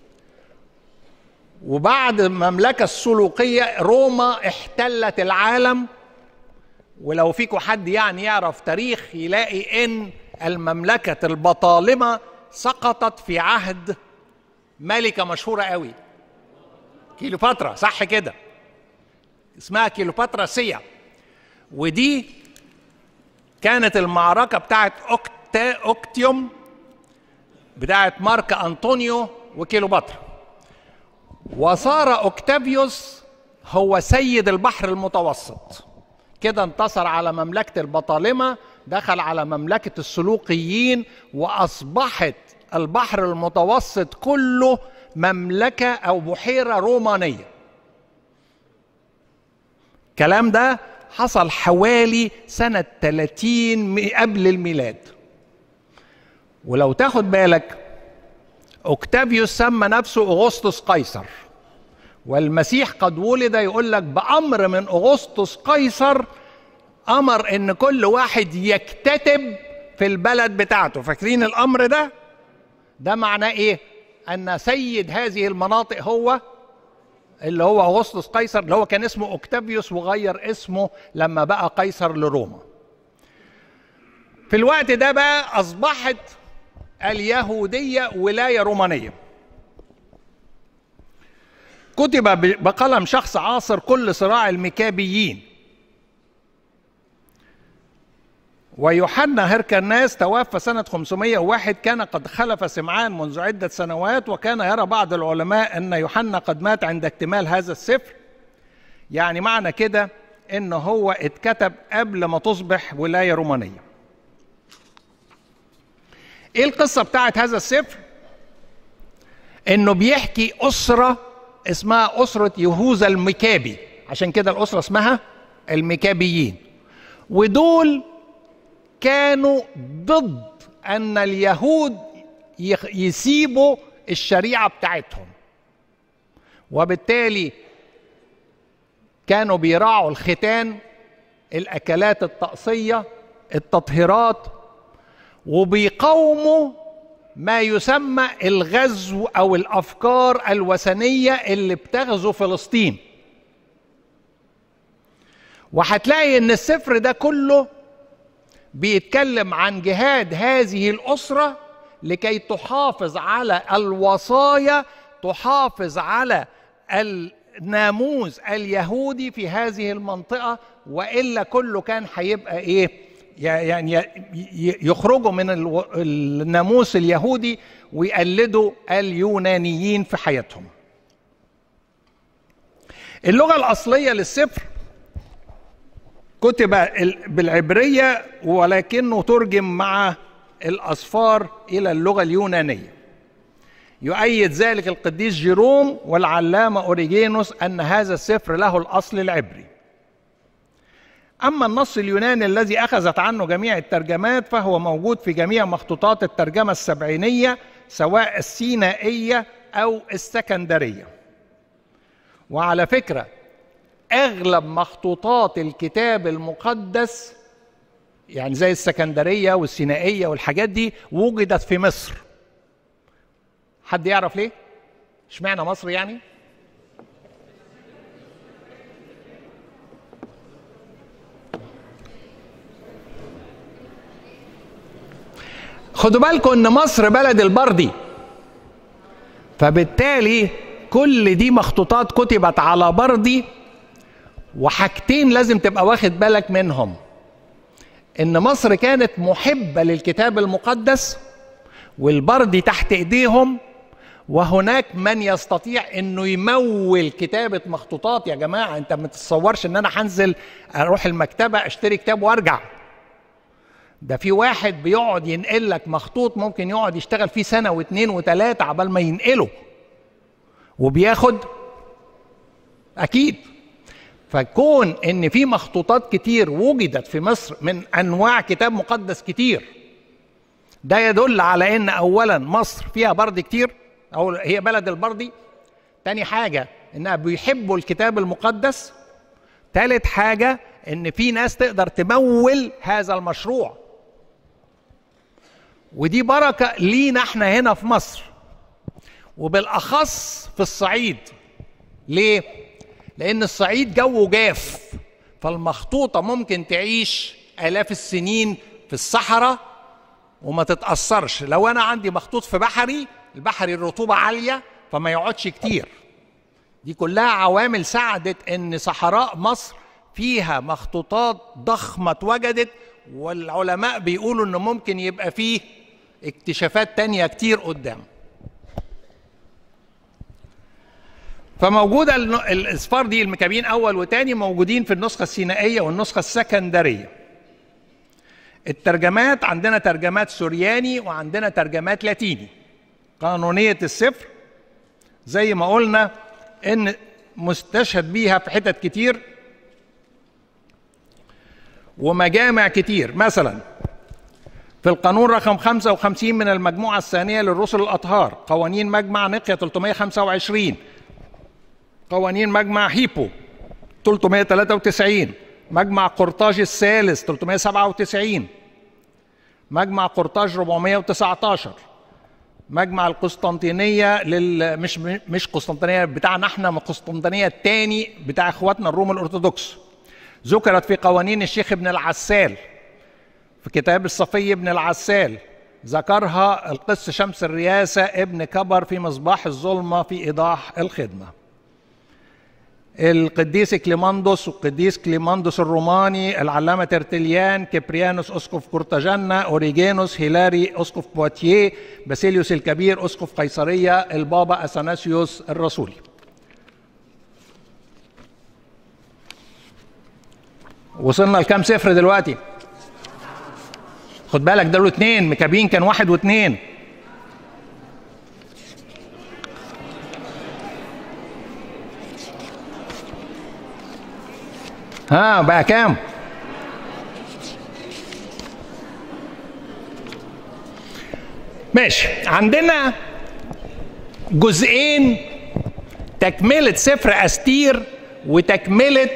وبعد المملكة السلوقية روما احتلت العالم ولو فيكم حد يعني يعرف تاريخ يلاقي ان المملكة البطالمة سقطت في عهد ملكة مشهورة قوي كيلوباترا صح كده اسمها كيلوباترا سيا ودي كانت المعركة بتاعت أوكتا أوكتيوم بتاعت مارك أنطونيو وكيلوباترا وصار أوكتافيوس هو سيد البحر المتوسط كده انتصر على مملكة البطالمة دخل على مملكة السلوقيين وأصبحت البحر المتوسط كله مملكة أو بحيرة رومانية الكلام ده حصل حوالي سنة 30 قبل الميلاد ولو تاخد بالك اوكتافيوس سمى نفسه اغسطس قيصر والمسيح قد ولد يقول لك بامر من اغسطس قيصر امر ان كل واحد يكتتب في البلد بتاعته فاكرين الامر ده ده معناه ايه ان سيد هذه المناطق هو اللي هو اغسطس قيصر اللي هو كان اسمه اوكتافيوس وغير اسمه لما بقى قيصر لروما في الوقت ده بقى اصبحت اليهوديه ولايه رومانيه كتب بقلم شخص عاصر كل صراع المكابيين ويوحنا هركناس توفى سنة 501 كان قد خلف سمعان منذ عدة سنوات وكان يرى بعض العلماء أن يوحنا قد مات عند اكتمال هذا السفر يعني معنى كده أن هو اتكتب قبل ما تصبح ولاية رومانية ايه القصة بتاعت هذا السفر انه بيحكي اسرة اسمها اسرة يهوذا المكابي عشان كده الاسرة اسمها المكابيين ودول كانوا ضد ان اليهود يسيبوا الشريعه بتاعتهم وبالتالي كانوا بيراعوا الختان الاكلات الطقسيه التطهيرات وبيقاوموا ما يسمى الغزو او الافكار الوثنيه اللي بتغزو فلسطين وهتلاقي ان السفر ده كله بيتكلم عن جهاد هذه الاسره لكي تحافظ على الوصايا تحافظ على الناموس اليهودي في هذه المنطقه والا كله كان هيبقى ايه يعني يخرجوا من الناموس اليهودي ويقلدوا اليونانيين في حياتهم اللغه الاصليه للسفر كتب بالعبرية ولكنه ترجم مع الأصفار إلى اللغة اليونانية يؤيد ذلك القديس جيروم والعلامة أوريجينوس أن هذا السفر له الأصل العبري أما النص اليوناني الذي أخذت عنه جميع الترجمات فهو موجود في جميع مخطوطات الترجمة السبعينية سواء السينائية أو السكندرية وعلى فكرة اغلب مخطوطات الكتاب المقدس يعني زي السكندريه والسينائيه والحاجات دي وجدت في مصر حد يعرف ليه اشمعنى مصر يعني خدوا بالكم ان مصر بلد البردي فبالتالي كل دي مخطوطات كتبت على بردي وحاجتين لازم تبقى واخد بالك منهم ان مصر كانت محبه للكتاب المقدس والبردي تحت ايديهم وهناك من يستطيع انه يمول كتابه مخطوطات يا جماعه انت ما تتصورش ان انا هنزل اروح المكتبه اشتري كتاب وارجع ده في واحد بيقعد ينقل لك مخطوط ممكن يقعد يشتغل فيه سنه واثنين وثلاثه عبال ما ينقله وبياخد اكيد فكون ان في مخطوطات كتير وجدت في مصر من انواع كتاب مقدس كتير ده يدل على ان اولا مصر فيها برد كتير او هي بلد البردي تاني حاجه انها بيحبوا الكتاب المقدس تالت حاجه ان في ناس تقدر تمول هذا المشروع ودي بركه لينا احنا هنا في مصر وبالاخص في الصعيد ليه لان الصعيد جو جاف فالمخطوطه ممكن تعيش الاف السنين في الصحراء وما تتاثرش لو انا عندي مخطوط في بحري البحري الرطوبه عاليه فما يقعدش كتير دي كلها عوامل ساعدت ان صحراء مصر فيها مخطوطات ضخمه اتوجدت والعلماء بيقولوا انه ممكن يبقى فيه اكتشافات تانية كتير قدام فموجودة الأصفار دي المكابين أول وتاني موجودين في النسخة السينائية والنسخة السكندرية الترجمات عندنا ترجمات سورياني وعندنا ترجمات لاتيني قانونية السفر زي ما قلنا إن مستشهد بيها في حتت كتير ومجامع كتير مثلا في القانون رقم 55 من المجموعة الثانية للرسل الأطهار قوانين مجمع نقية 325 قوانين مجمع هيبو 393 مجمع قرطاج الثالث 397 مجمع قرطاج 419 مجمع القسطنطينية لل مش مش قسطنطينية بتاعنا احنا من قسطنطينية الثاني بتاع اخواتنا الروم الارثوذكس ذكرت في قوانين الشيخ ابن العسال في كتاب الصفي ابن العسال ذكرها القس شمس الرياسة ابن كبر في مصباح الظلمة في إيضاح الخدمة القديس كليماندوس والقديس كليماندوس الروماني العلامة ترتليان كبريانوس أسقف كورتاجانا أوريجينوس هيلاري أسقف بواتيه باسيليوس الكبير أسقف قيصرية البابا أثناسيوس الرسولي وصلنا لكام صفر دلوقتي خد بالك دول اتنين مكابين كان واحد واتنين ها بقى كام ماشي عندنا جزئين تكملة سفر أستير وتكملة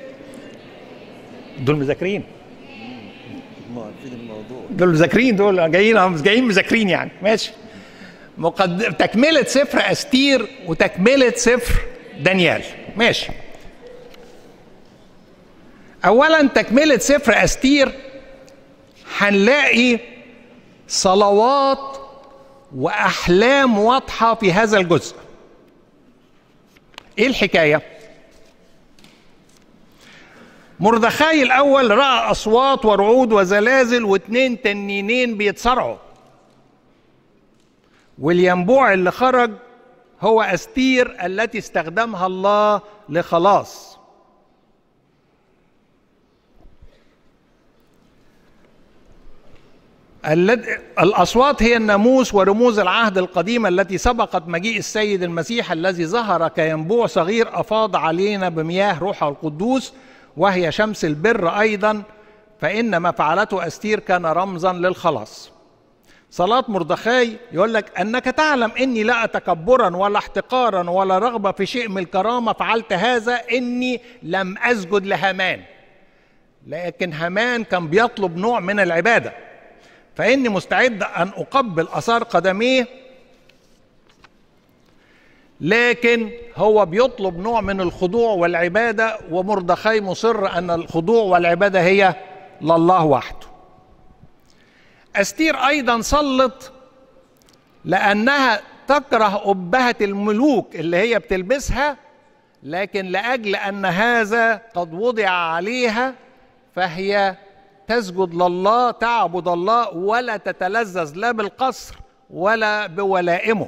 دول مذاكرين دول مذاكرين دول جايين جايين مذاكرين يعني ماشي مقدم تكملة سفر أستير وتكملة سفر دانيال ماشي اولا تكمله سفر استير هنلاقي صلوات واحلام واضحه في هذا الجزء ايه الحكايه مردخاي الاول راى اصوات ورعود وزلازل واتنين تنينين بيتصارعوا والينبوع اللي خرج هو استير التي استخدمها الله لخلاص الأصوات هي الناموس ورموز العهد القديم التي سبقت مجيء السيد المسيح الذي ظهر كينبوع صغير أفاض علينا بمياه روحه القدوس وهي شمس البر أيضا فإن ما فعلته أستير كان رمزا للخلاص صلاة مردخاي يقول لك أنك تعلم إني لا تكبرا ولا احتقارا ولا رغبة في شيء من الكرامة فعلت هذا إني لم أسجد لهامان لكن هامان كان بيطلب نوع من العباده فإني مستعد أن أقبل أثار قدميه لكن هو بيطلب نوع من الخضوع والعبادة ومردخي مصر أن الخضوع والعبادة هي لله وحده أستير أيضا صلت لأنها تكره أبهة الملوك اللي هي بتلبسها لكن لأجل أن هذا قد وضع عليها فهي تسجد لله تعبد الله ولا تتلذذ لا بالقصر ولا بولائمه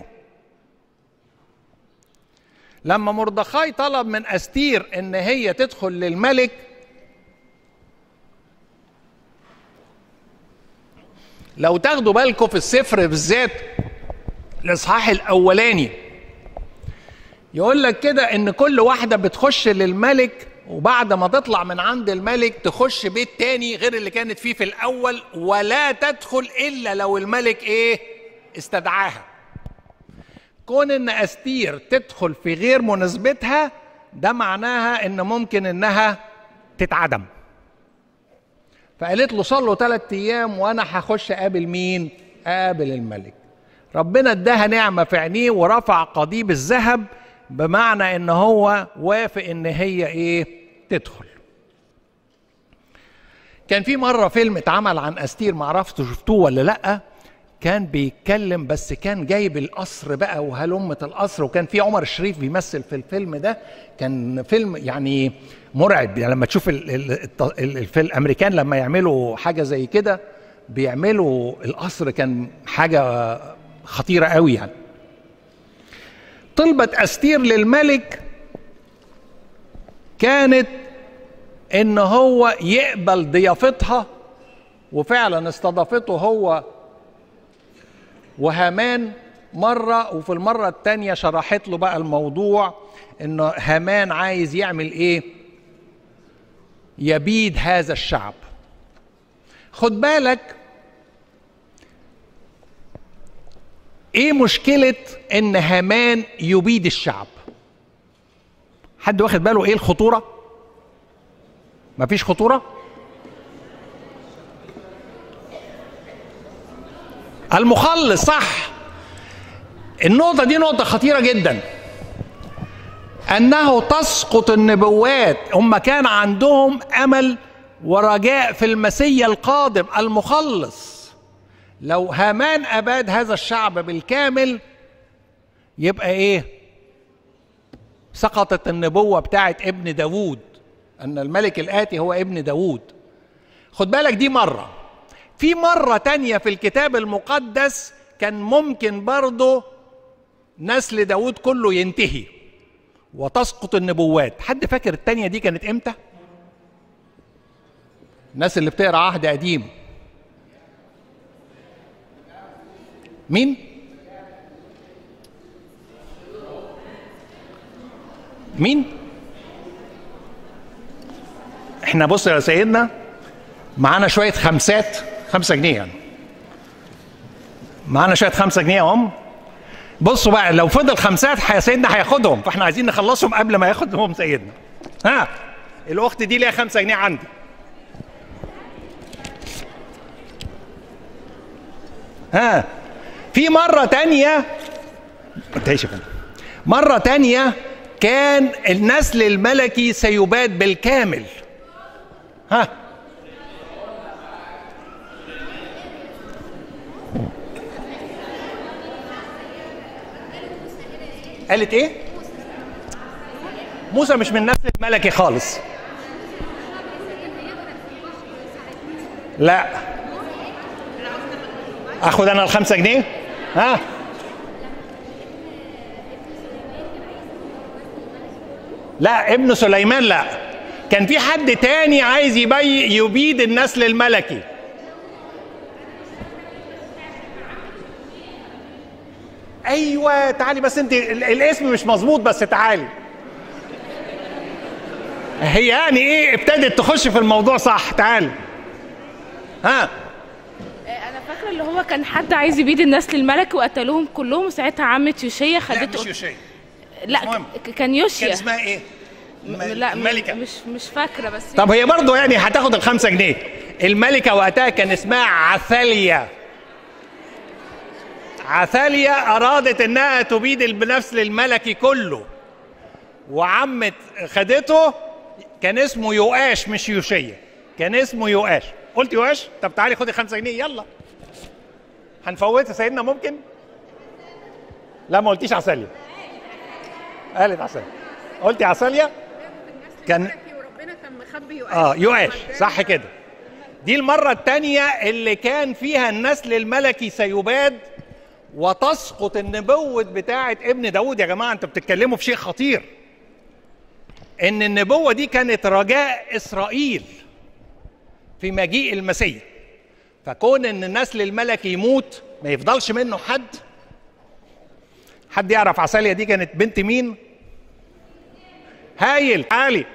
لما مردخاي طلب من استير ان هي تدخل للملك لو تاخدوا بالكم في السفر بالذات الاصحاح الاولاني يقول لك كده ان كل واحده بتخش للملك وبعد ما تطلع من عند الملك تخش بيت تاني غير اللي كانت فيه في الاول ولا تدخل الا لو الملك ايه استدعاها كون ان استير تدخل في غير مناسبتها ده معناها ان ممكن انها تتعدم فقالت له صلوا ثلاث ايام وانا هخش اقابل مين اقابل الملك ربنا اداها نعمه في عينيه ورفع قضيب الذهب بمعنى ان هو وافق ان هي ايه تدخل كان في مره فيلم اتعمل عن استير معرفش شفتوه ولا لا كان بيتكلم بس كان جايب القصر بقى وهلمة القصر وكان في عمر الشريف بيمثل في الفيلم ده كان فيلم يعني مرعب يعني لما تشوف في الامريكان لما يعملوا حاجه زي كده بيعملوا القصر كان حاجه خطيره قوي يعني طلبت استير للملك كانت ان هو يقبل ضيافتها وفعلا استضافته هو وهامان مرة وفي المرة التانية شرحت له بقى الموضوع انه هامان عايز يعمل ايه يبيد هذا الشعب خد بالك ايه مشكلة ان هامان يبيد الشعب حد واخد باله ايه الخطورة مفيش خطوره المخلص صح النقطة دي نقطة خطيرة جدا أنه تسقط النبوات هم كان عندهم أمل ورجاء في المسيا القادم المخلص لو هامان أباد هذا الشعب بالكامل يبقى إيه سقطت النبوة بتاعت ابن داوود أن الملك الآتي هو ابن داوود خد بالك دي مرة في مرة تانية في الكتاب المقدس كان ممكن برضه نسل داود كله ينتهي وتسقط النبوات حد فاكر التانية دي كانت امتى الناس اللي بتقرا عهد قديم مين مين احنا بص يا سيدنا معانا شويه خمسات خمسة جنيه يعني معانا شويه خمسة جنيه اهم بصوا بقى لو فضل خمسات سيدنا هياخدهم فاحنا عايزين نخلصهم قبل ما ياخدهم سيدنا ها الاخت دي ليها خمسة جنيه عندي ها في مرة تانية انتهيش مرة تانية كان النسل الملكي سيباد بالكامل ها قالت ايه موسى مش من النسل الملكي خالص لا اخد انا الخمسة جنيه ها لا ابن سليمان لا كان في حد تاني عايز يبي يبيد النسل الملكي ايوه تعالي بس انت الاسم مش مظبوط بس تعالي هي يعني ايه ابتدت تخش في الموضوع صح تعالي ها انا فاكره اللي هو كان حد عايز يبيد النسل الملكي وقتلوهم كلهم وساعتها عمة يوشيا خدته لا مش يوشيا لا المهم. كان يوشيا كان اسمها ايه م- لا الملكة مش مش فاكره بس طب هي برضه يعني هتاخد الخمسة جنيه الملكة وقتها كان اسمها عثاليا عثاليا أرادت إنها تبيد النسل الملكي كله وعمت خدته كان اسمه يؤاش مش يوشيا كان اسمه يؤاش قلت يؤاش طب تعالي خدي خمسة جنيه يلا هنفوتها سيدنا ممكن لا ما قلتيش عساليا قالت عساليا قلتي عساليا كان وربنا كان مخبي يؤاش اه يؤاش صح كده دي المرة الثانية اللي كان فيها النسل الملكي سيباد وتسقط النبوة بتاعة ابن داود يا جماعة انتوا بتتكلموا في شيء خطير ان النبوة دي كانت رجاء اسرائيل في مجيء المسيح فكون ان النسل الملكي يموت ما يفضلش منه حد حد يعرف عساليا دي كانت بنت مين هايل تعالي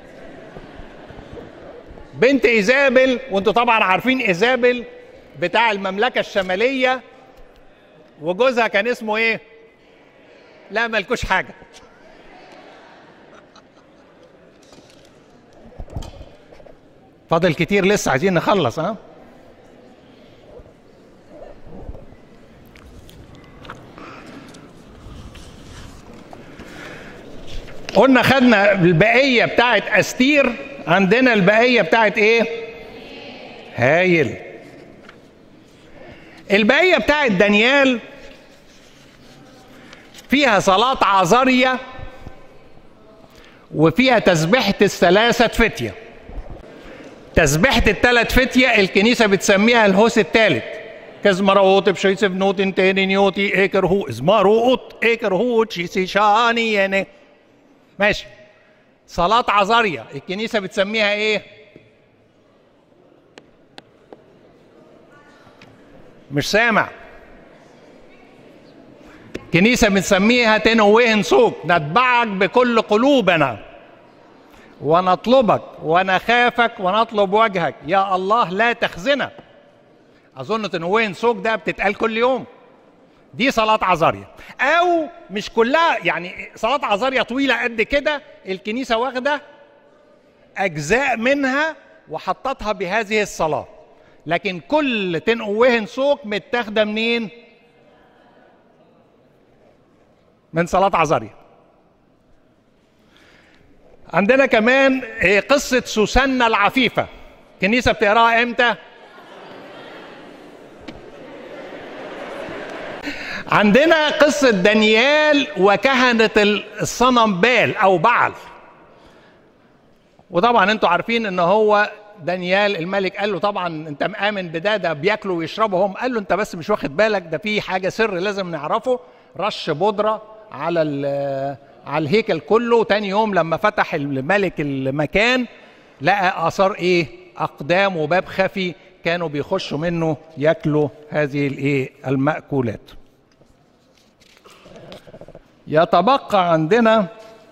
بنت ايزابل وانتوا طبعا عارفين ايزابل بتاع المملكه الشماليه وجوزها كان اسمه ايه لا ملكوش حاجه فاضل كتير لسه عايزين نخلص ها قلنا خدنا البقيه بتاعت استير عندنا البقيه بتاعت ايه هايل البقيه بتاعت دانيال فيها صلاة عذارية وفيها تسبيحة الثلاثة فتية تسبيحة الثلاث فتية الكنيسة بتسميها الهوس الثالث كزمروت بشيس بنوت تاني نيوتي ايكر هو ازمروت ايكر هو تشيسي شاني يعني ماشي صلاة عذارية الكنيسة بتسميها ايه؟ مش سامع كنيسة بنسميها تنوهن سوق نتبعك بكل قلوبنا ونطلبك ونخافك ونطلب وجهك يا الله لا تخزنا أظن تنوهن سوق ده بتتقال كل يوم دي صلاة عذاريا أو مش كلها يعني صلاة عذاريا طويلة قد كده الكنيسة واخدة اجزاء منها وحطتها بهذه الصلاه لكن كل تنقوهن سوق متاخده منين من صلاه عزاريا عندنا كمان إيه، قصه سوسنة العفيفه كنيسه بتقراها امتى عندنا قصة دانيال وكهنة الصنم بال أو بعل وطبعا انتوا عارفين ان هو دانيال الملك قال له طبعا انت مآمن بده ده بياكلوا ويشربوا هم قال له انت بس مش واخد بالك ده في حاجه سر لازم نعرفه رش بودره على ال- على الهيكل كله وتاني يوم لما فتح الملك المكان لقى اثار ايه اقدام وباب خفي كانوا بيخشوا منه ياكلوا هذه الايه المأكولات يتبقى عندنا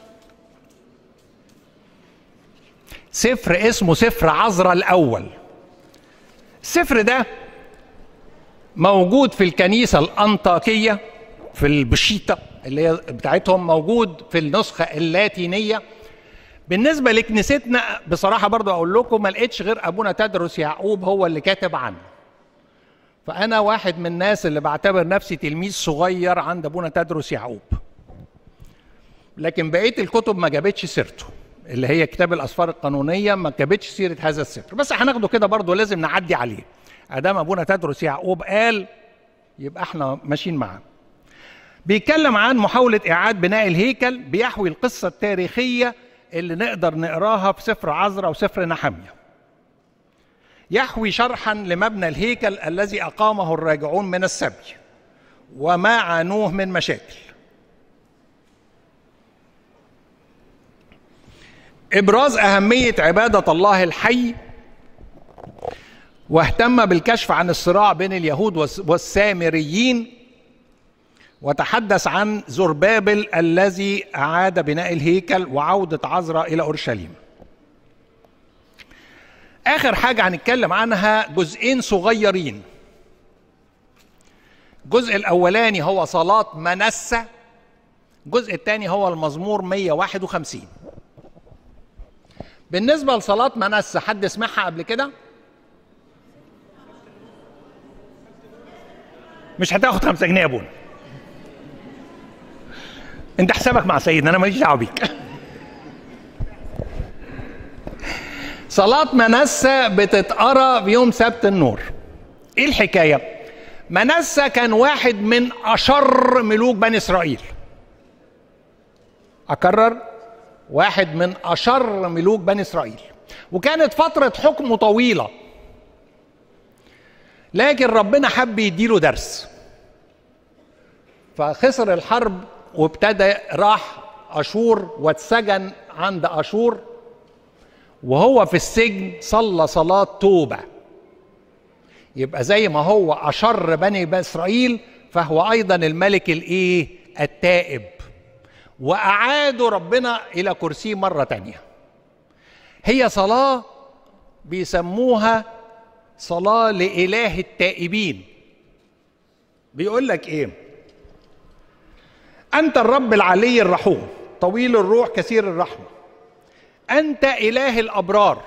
سفر اسمه سفر عذراء الأول السفر ده موجود في الكنيسة الأنطاكية في البشيطة اللي هي بتاعتهم موجود في النسخة اللاتينية بالنسبة لكنيستنا بصراحة برضو أقول لكم ما لقيتش غير أبونا تدرس يعقوب هو اللي كاتب عنه فأنا واحد من الناس اللي بعتبر نفسي تلميذ صغير عند أبونا تدرس يعقوب لكن بقيه الكتب ما جابتش سيرته اللي هي كتاب الاسفار القانونيه ما جابتش سيره هذا السفر بس هناخده كده برضه لازم نعدي عليه ادام ابونا تدرس يعقوب قال يبقى احنا ماشيين معاه بيتكلم عن محاولة إعادة بناء الهيكل بيحوي القصة التاريخية اللي نقدر نقراها في سفر عزرا وسفر نحمية يحوي شرحا لمبنى الهيكل الذي أقامه الراجعون من السبي وما عانوه من مشاكل ابراز اهميه عباده الله الحي واهتم بالكشف عن الصراع بين اليهود والس- والسامريين وتحدث عن زربابل الذي اعاد بناء الهيكل وعوده عزرا الى اورشليم اخر حاجه هنتكلم عنها جزئين صغيرين الجزء الاولاني هو صلاه منسى الجزء الثاني هو المزمور 151 بالنسبة لصلاة منسى حد سمعها قبل كده؟ مش هتاخد خمسة جنيه يا ابونا انت حسابك مع سيدنا انا ماليش دعوه بيك صلاة منسى بتتقرا بيوم سبت النور ايه الحكاية منسى كان واحد من اشر ملوك بني اسرائيل اكرر واحد من اشر ملوك بني اسرائيل وكانت فتره حكمه طويله لكن ربنا حب يديله درس فخسر الحرب وابتدى راح اشور واتسجن عند اشور وهو في السجن صلى صلاه توبه يبقى زي ما هو اشر بني اسرائيل فهو ايضا الملك الايه التائب واعادوا ربنا الى كرسيه مره تانيه هي صلاه بيسموها صلاه لاله التائبين بيقول لك ايه انت الرب العلي الرحوم طويل الروح كثير الرحمه انت اله الابرار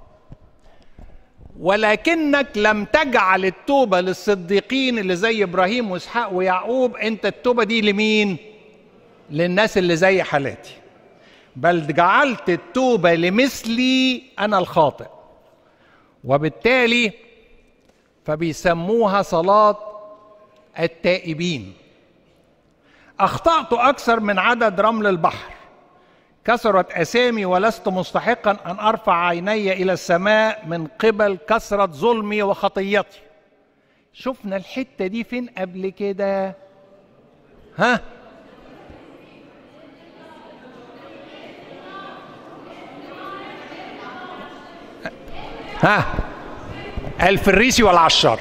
ولكنك لم تجعل التوبه للصديقين اللي زي ابراهيم واسحاق ويعقوب انت التوبه دي لمين للناس اللي زي حالاتي بل جعلت التوبه لمثلي انا الخاطئ وبالتالي فبيسموها صلاه التائبين اخطات اكثر من عدد رمل البحر كثرت اسامي ولست مستحقا ان ارفع عيني الى السماء من قبل كثره ظلمي وخطيتي شفنا الحته دي فين قبل كده ها ها الفريسي والعشار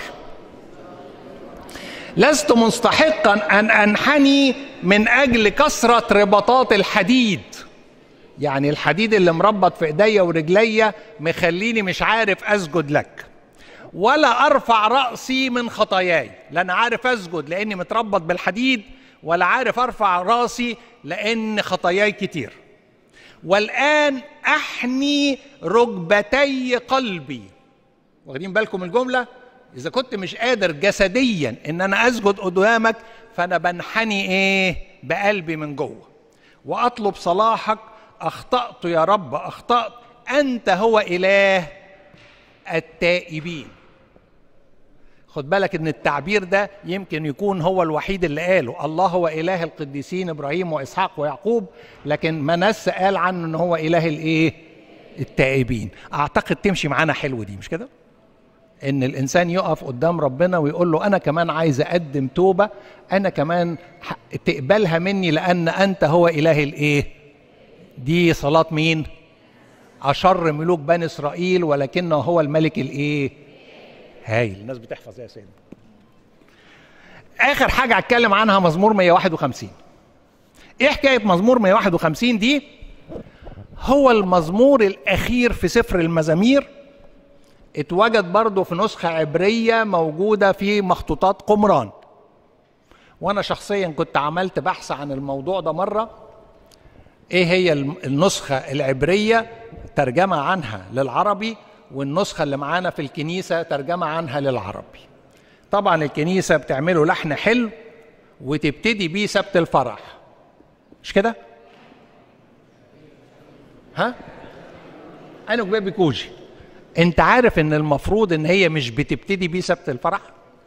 لست مستحقا ان انحني من اجل كثره رباطات الحديد يعني الحديد اللي مربط في ايديا ورجليا مخليني مش عارف اسجد لك ولا ارفع راسي من خطاياي لا انا عارف اسجد لاني متربط بالحديد ولا عارف ارفع راسي لان خطاياي كتير والان احني ركبتي قلبي واخدين بالكم الجمله اذا كنت مش قادر جسديا ان انا اسجد قدامك فانا بنحني ايه بقلبي من جوه واطلب صلاحك اخطات يا رب اخطات انت هو اله التائبين خد بالك ان التعبير ده يمكن يكون هو الوحيد اللي قاله الله هو اله القديسين ابراهيم واسحاق ويعقوب لكن منس قال عنه ان هو اله الايه التائبين اعتقد تمشي معانا حلو دي مش كده ان الانسان يقف قدام ربنا ويقول له انا كمان عايز اقدم توبه انا كمان تقبلها مني لان انت هو اله الايه دي صلاه مين اشر ملوك بني اسرائيل ولكنه هو الملك الايه هايل الناس بتحفظ يا سيدي اخر حاجه هتكلم عنها مزمور 151 ايه حكايه مزمور 151 دي هو المزمور الاخير في سفر المزامير اتوجد برضه في نسخه عبريه موجوده في مخطوطات قمران وانا شخصيا كنت عملت بحث عن الموضوع ده مره ايه هي النسخه العبريه ترجمه عنها للعربي والنسخه اللي معانا في الكنيسه ترجمه عنها للعربي طبعا الكنيسه بتعمله لحن حلو وتبتدي بيه سبت الفرح مش كده ها انا جبابي كوجي انت عارف ان المفروض ان هي مش بتبتدي بيه سبت الفرح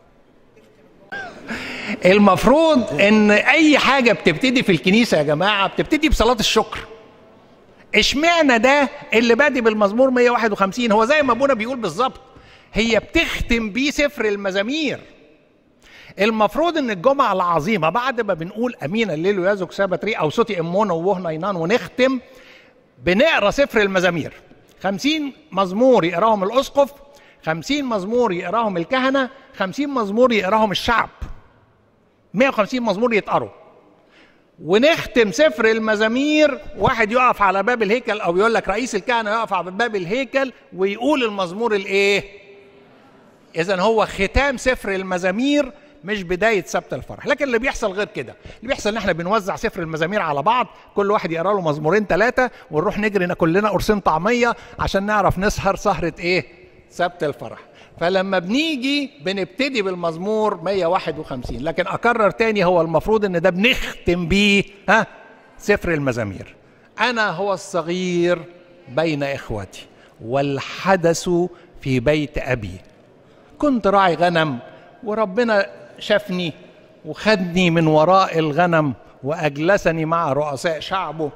المفروض ان اي حاجه بتبتدي في الكنيسه يا جماعه بتبتدي بصلاه الشكر اشمعنى ده اللي بادي بالمزمور 151 هو زي ما ابونا بيقول بالظبط هي بتختم بيه سفر المزامير المفروض ان الجمعه العظيمه بعد ما بنقول امين الليل ويزك سابتري او صوتي امونا ووهنا ينان ونختم بنقرا سفر المزامير خمسين مزمور يقراهم الاسقف خمسين مزمور يقراهم الكهنه خمسين مزمور يقراهم الشعب 150 مزمور يتقروا ونختم سفر المزامير واحد يقف على باب الهيكل او يقول لك رئيس الكهنه يقف على باب الهيكل ويقول المزمور الايه اذا هو ختام سفر المزامير مش بدايه سبت الفرح لكن اللي بيحصل غير كده اللي بيحصل ان احنا بنوزع سفر المزامير على بعض كل واحد يقرا له مزمورين ثلاثه ونروح نجري كلنا قرصين طعميه عشان نعرف نسهر سهره ايه سبت الفرح فلما بنيجي بنبتدي بالمزمور 151 لكن اكرر تاني هو المفروض ان ده بنختم بيه ها سفر المزامير انا هو الصغير بين اخوتي والحدث في بيت ابي كنت راعي غنم وربنا شافني وخدني من وراء الغنم واجلسني مع رؤساء شعبه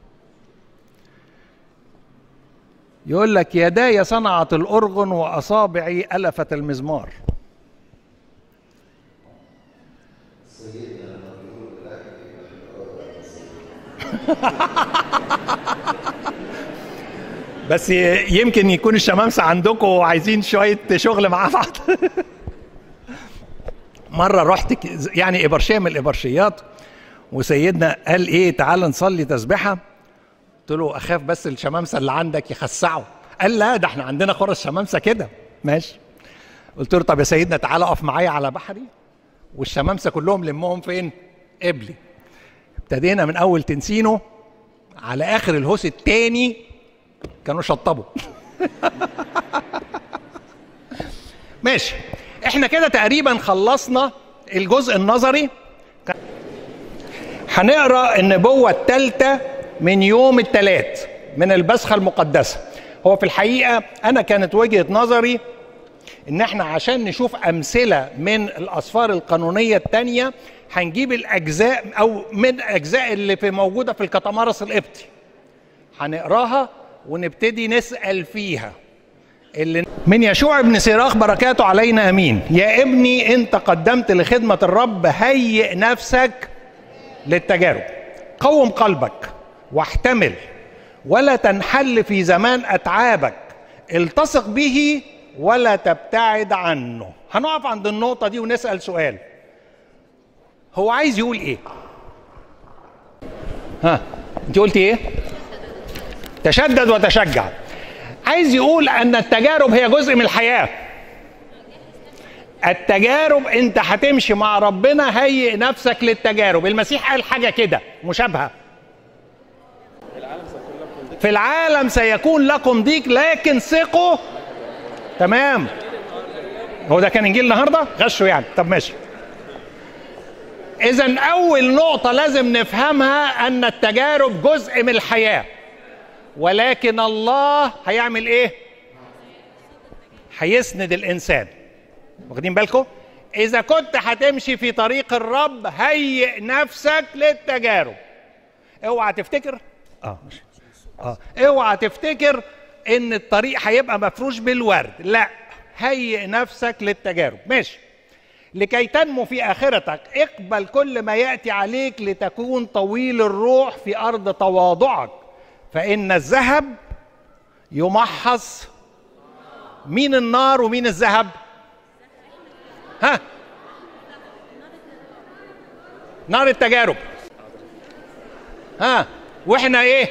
يقول لك يداي صنعت الأرغن وأصابعي ألفت المزمار بس يمكن يكون الشمامسة عندكم عايزين شوية شغل مع بعض مرة رحت يعني إبرشية من الإبرشيات وسيدنا قال إيه تعال نصلي تسبحة قلت له اخاف بس الشمامسه اللي عندك يخسعوا قال لا ده احنا عندنا خرس شمامسه كده ماشي قلت له طب يا سيدنا تعالى اقف معايا على بحري والشمامسه كلهم لمهم فين قبلي ابتدينا من اول تنسينو على اخر الهوس التاني كانوا شطبوا ماشي احنا كده تقريبا خلصنا الجزء النظري هنقرا النبوه الثالثه من يوم الثلاث من البسخة المقدسة هو في الحقيقة أنا كانت وجهة نظري إن إحنا عشان نشوف أمثلة من الأسفار القانونية التانية هنجيب الأجزاء أو من الأجزاء اللي في موجودة في الكتمارس القبطي هنقراها ونبتدي نسأل فيها اللي من يشوع ابن سيراخ بركاته علينا امين يا ابني انت قدمت لخدمه الرب هيئ نفسك للتجارب قوم قلبك واحتمل ولا تنحل في زمان اتعابك التصق به ولا تبتعد عنه هنقف عند النقطه دي ونسال سؤال هو عايز يقول ايه ها انت قلتي ايه تشدد وتشجع عايز يقول ان التجارب هي جزء من الحياه التجارب انت هتمشي مع ربنا هيئ نفسك للتجارب المسيح قال حاجه كده مشابهه العالم سيكون لكم في العالم سيكون لكم ضيق لكن ثقوا تمام هو ده كان انجيل النهارده غشوا يعني طب ماشي اذا اول نقطه لازم نفهمها ان التجارب جزء من الحياه ولكن الله هيعمل ايه هيسند الانسان واخدين بالكم اذا كنت هتمشي في طريق الرب هيئ نفسك للتجارب اوعى تفتكر اه ماشي اه اوعى تفتكر ان الطريق هيبقى مفروش بالورد لا هيئ نفسك للتجارب ماشي لكي تنمو في اخرتك اقبل كل ما ياتي عليك لتكون طويل الروح في ارض تواضعك فان الذهب يمحص مين النار ومين الذهب ها نار التجارب ها واحنا ايه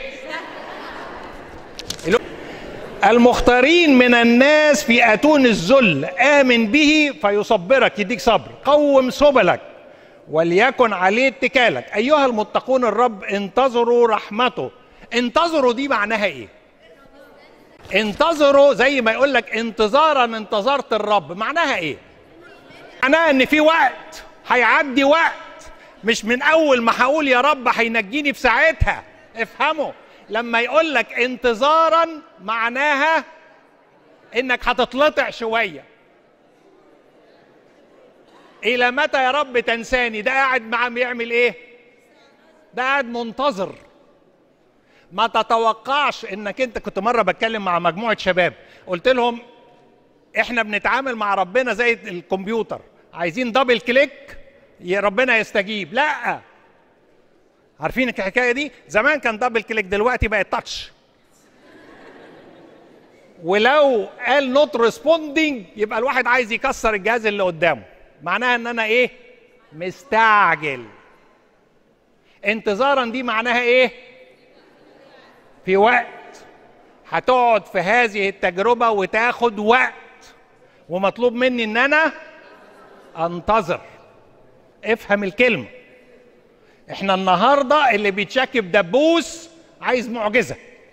المختارين من الناس في اتون الذل امن به فيصبرك يديك صبر قوم سبلك وليكن عليه اتكالك ايها المتقون الرب انتظروا رحمته انتظروا دي معناها ايه انتظروا زي ما يقول لك انتظارا انتظرت الرب معناها ايه معناها ان في وقت هيعدي وقت مش من اول ما هقول يا رب هينجيني في ساعتها افهموا لما يقول لك انتظارا معناها انك هتتلطع شويه الى متى يا رب تنساني ده قاعد معاه بيعمل ايه ده قاعد منتظر ما تتوقعش انك انت كنت مره بتكلم مع مجموعه شباب قلت لهم احنا بنتعامل مع ربنا زي الكمبيوتر عايزين دبل كليك يا ربنا يستجيب لا عارفين الحكايه دي زمان كان دبل كليك دلوقتي بقت تاتش ولو قال نوت ريسبوندينج يبقى الواحد عايز يكسر الجهاز اللي قدامه معناها ان انا ايه مستعجل انتظارا دي معناها ايه في وقت هتقعد في هذه التجربه وتاخد وقت ومطلوب مني ان انا انتظر افهم الكلمه احنا النهارده اللي بيتشك بدبوس عايز معجزه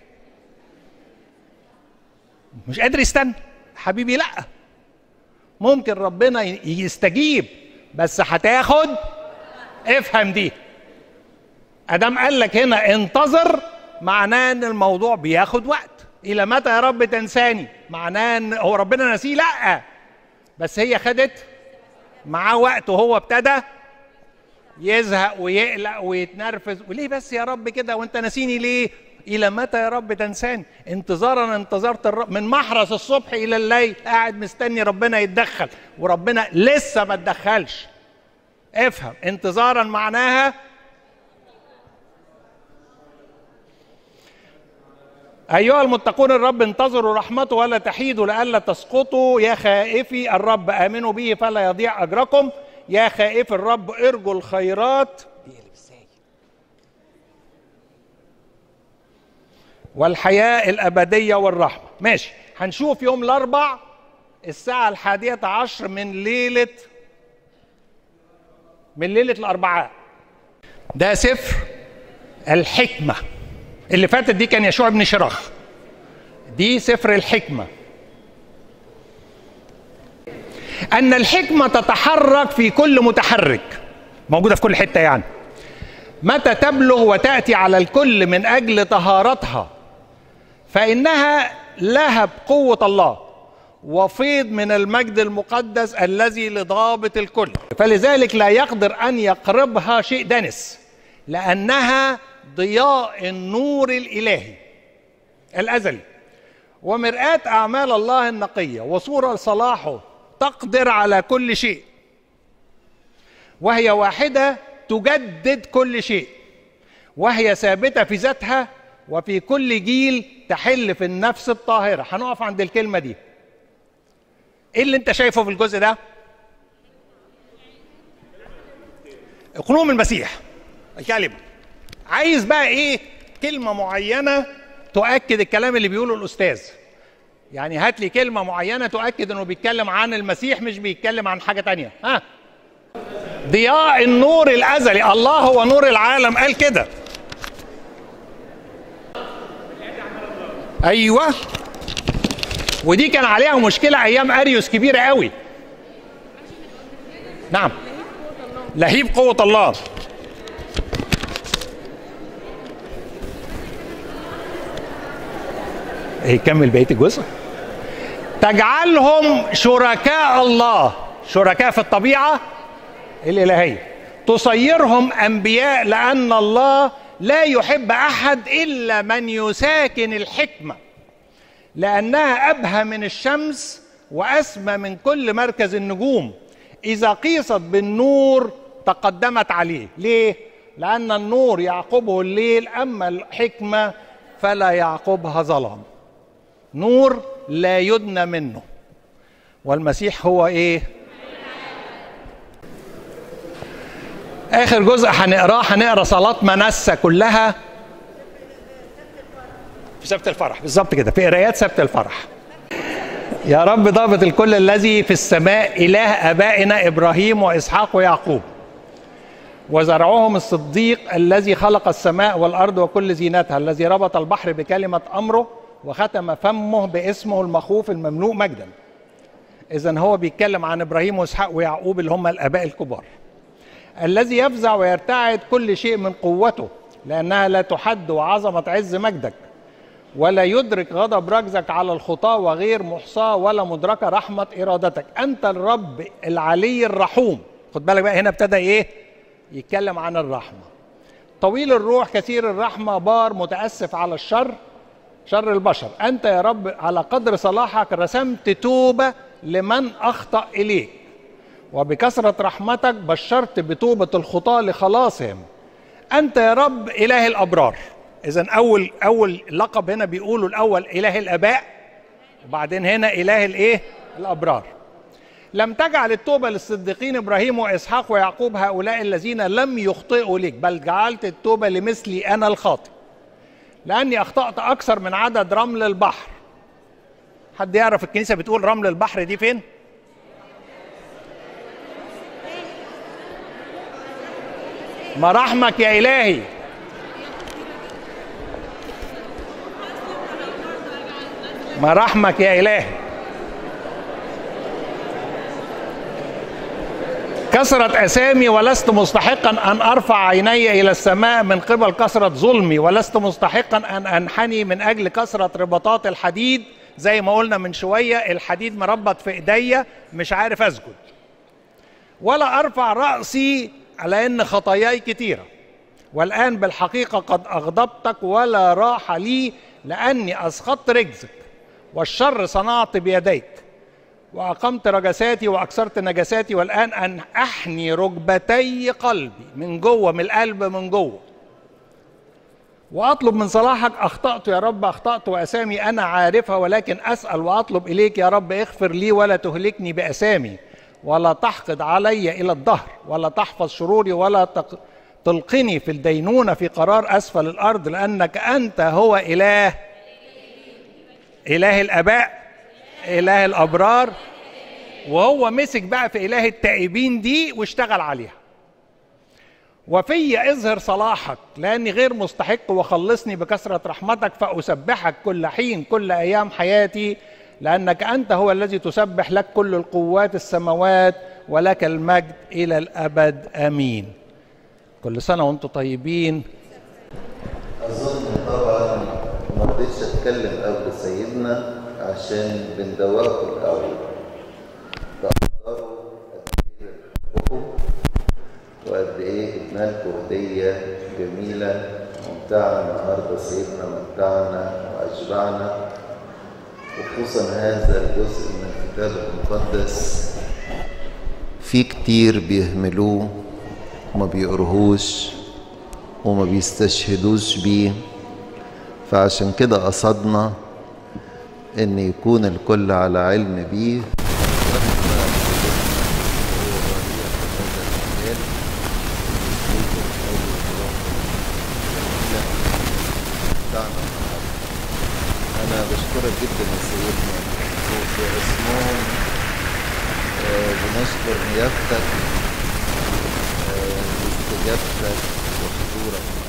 مش قادر يستنى حبيبي لا ممكن ربنا يستجيب بس هتاخد افهم دي ادام قال لك هنا انتظر معناه ان الموضوع بياخد وقت الى متى يا رب تنساني معناه ان هو ربنا نسيه لا بس هي خدت معاه وقت وهو ابتدى يزهق ويقلق ويتنرفز وليه بس يا رب كده وانت ناسيني ليه الى متى يا رب تنساني انتظارا انتظرت الرب من محرس الصبح الى الليل قاعد مستني ربنا يتدخل وربنا لسه ما اتدخلش افهم انتظارا معناها أيها المتقون الرب انتظروا رحمته ولا تحيدوا لئلا تسقطوا يا خائفي الرب آمنوا به فلا يضيع أجركم يا خائف الرب ارجوا الخيرات والحياة الأبدية والرحمة ماشي هنشوف يوم الأربع الساعة الحادية عشر من ليلة من ليلة الأربعاء ده سفر الحكمة اللي فاتت دي كان يشوع بن شراخ دي سفر الحكمة أن الحكمة تتحرك في كل متحرك موجودة في كل حتة يعني متى تبلغ وتأتي على الكل من أجل طهارتها فإنها لهب قوة الله وفيض من المجد المقدس الذي لضابط الكل فلذلك لا يقدر أن يقربها شيء دنس لأنها ضياء النور الإلهي الأزلي ومرآة أعمال الله النقية وصورة لصلاحه تقدر على كل شيء وهي واحدة تجدد كل شيء وهي ثابتة في ذاتها وفي كل جيل تحل في النفس الطاهرة هنقف عند الكلمة دي ايه اللي انت شايفه في الجزء ده قلوب المسيح الكلمة عايز بقى ايه كلمة معينة تؤكد الكلام اللي بيقوله الأستاذ يعني هات لي كلمة معينة تؤكد انه بيتكلم عن المسيح مش بيتكلم عن حاجة تانية ها ضياء النور الأزلي الله هو نور العالم قال كده ايوه ودي كان عليها مشكله ايام اريوس كبيره قوي نعم لهيب قوه الله ايه كمل بقيه الجزء تجعلهم شركاء الله شركاء في الطبيعه الالهيه تصيرهم انبياء لان الله لا يحب احد الا من يساكن الحكمه لانها ابهى من الشمس واسمى من كل مركز النجوم اذا قيست بالنور تقدمت عليه ليه لان النور يعقبه الليل اما الحكمه فلا يعقبها ظلام نور لا يدنى منه والمسيح هو ايه اخر جزء هنقراه هنقرا صلاه منسى كلها في سبت الفرح بالظبط كده في قرايات سبت الفرح يا رب ضابط الكل الذي في السماء اله ابائنا ابراهيم واسحاق ويعقوب وزرعهم الصديق الذي خلق السماء والارض وكل زينتها الذي ربط البحر بكلمه امره وختم فمه باسمه المخوف المملوء مجدا اذا هو بيتكلم عن ابراهيم واسحاق ويعقوب اللي هم الاباء الكبار الذي يفزع ويرتعد كل شيء من قوته لانها لا تحد وعظمه عز مجدك ولا يدرك غضب رجزك على الخطاة وغير محصاة ولا مدركة رحمة إرادتك أنت الرب العلي الرحوم خد بالك بقى هنا ابتدى إيه يتكلم عن الرحمة طويل الروح كثير الرحمة بار متأسف على الشر شر البشر أنت يا رب على قدر صلاحك رسمت توبة لمن أخطأ إليك وبكثرة رحمتك بشرت بتوبة الخطاة لخلاصهم أنت يا رب إله الأبرار إذا أول أول لقب هنا بيقولوا الأول إله الآباء وبعدين هنا إله الإيه؟ الأبرار. لم تجعل التوبة للصديقين إبراهيم وإسحاق ويعقوب هؤلاء الذين لم يخطئوا لك بل جعلت التوبة لمثلي أنا الخاطئ. لأني أخطأت أكثر من عدد رمل البحر. حد يعرف الكنيسة بتقول رمل البحر دي فين؟ مراحمك يا إلهي مراحمك يا إلهي كثرة أسامي ولست مستحقا أن أرفع عيني إلى السماء من قبل كثرة ظلمي ولست مستحقا أن أنحني من أجل كثرة رباطات الحديد زي ما قلنا من شوية الحديد مربط في إيديا مش عارف أسجد ولا أرفع رأسي على أن خطاياي كتيرة والآن بالحقيقة قد أغضبتك ولا راحة لي لأني أسخطت رجزك والشر صنعت بيديك وأقمت رجساتي وأكثرت نجساتي والآن أن أحني ركبتي قلبي من جوه من القلب من جوه وأطلب من صلاحك أخطأت يا رب أخطأت وأسامي أنا عارفها ولكن أسأل وأطلب إليك يا رب اغفر لي ولا تهلكني بأسامي ولا تحقد علي إلى الظهر ولا تحفظ شروري ولا تق... تلقني في الدينونة في قرار أسفل الأرض لأنك أنت هو إله إله الآباء إله الأبرار وهو مسك بقى في إله التائبين دي واشتغل عليها وفي اظهر صلاحك لأني غير مستحق وخلصني بكثرة رحمتك فأسبحك كل حين كل أيام حياتي لأنك أنت هو الذي تسبح لك كل القوات السماوات ولك المجد إلى الأبد آمين كل سنة وأنتم طيبين أظن طبعا ما رضيتش أتكلم قبل سيدنا عشان بندوقكم الأول تقدروا قد إيه بنحبكم وقد إيه جبنا لكم هدية جميلة ممتعة النهاردة سيدنا ممتعنا وأشبعنا وخصوصا هذا الجزء من الكتاب المقدس في كتير بيهملوه وما بيقروهوش وما بيستشهدوش بيه فعشان كده قصدنا ان يكون الكل على علم بيه انا بشكرك جدا يا سيدنا وباسمهم آه، بنشكر نيافتك آه، واستجابتك وحضورك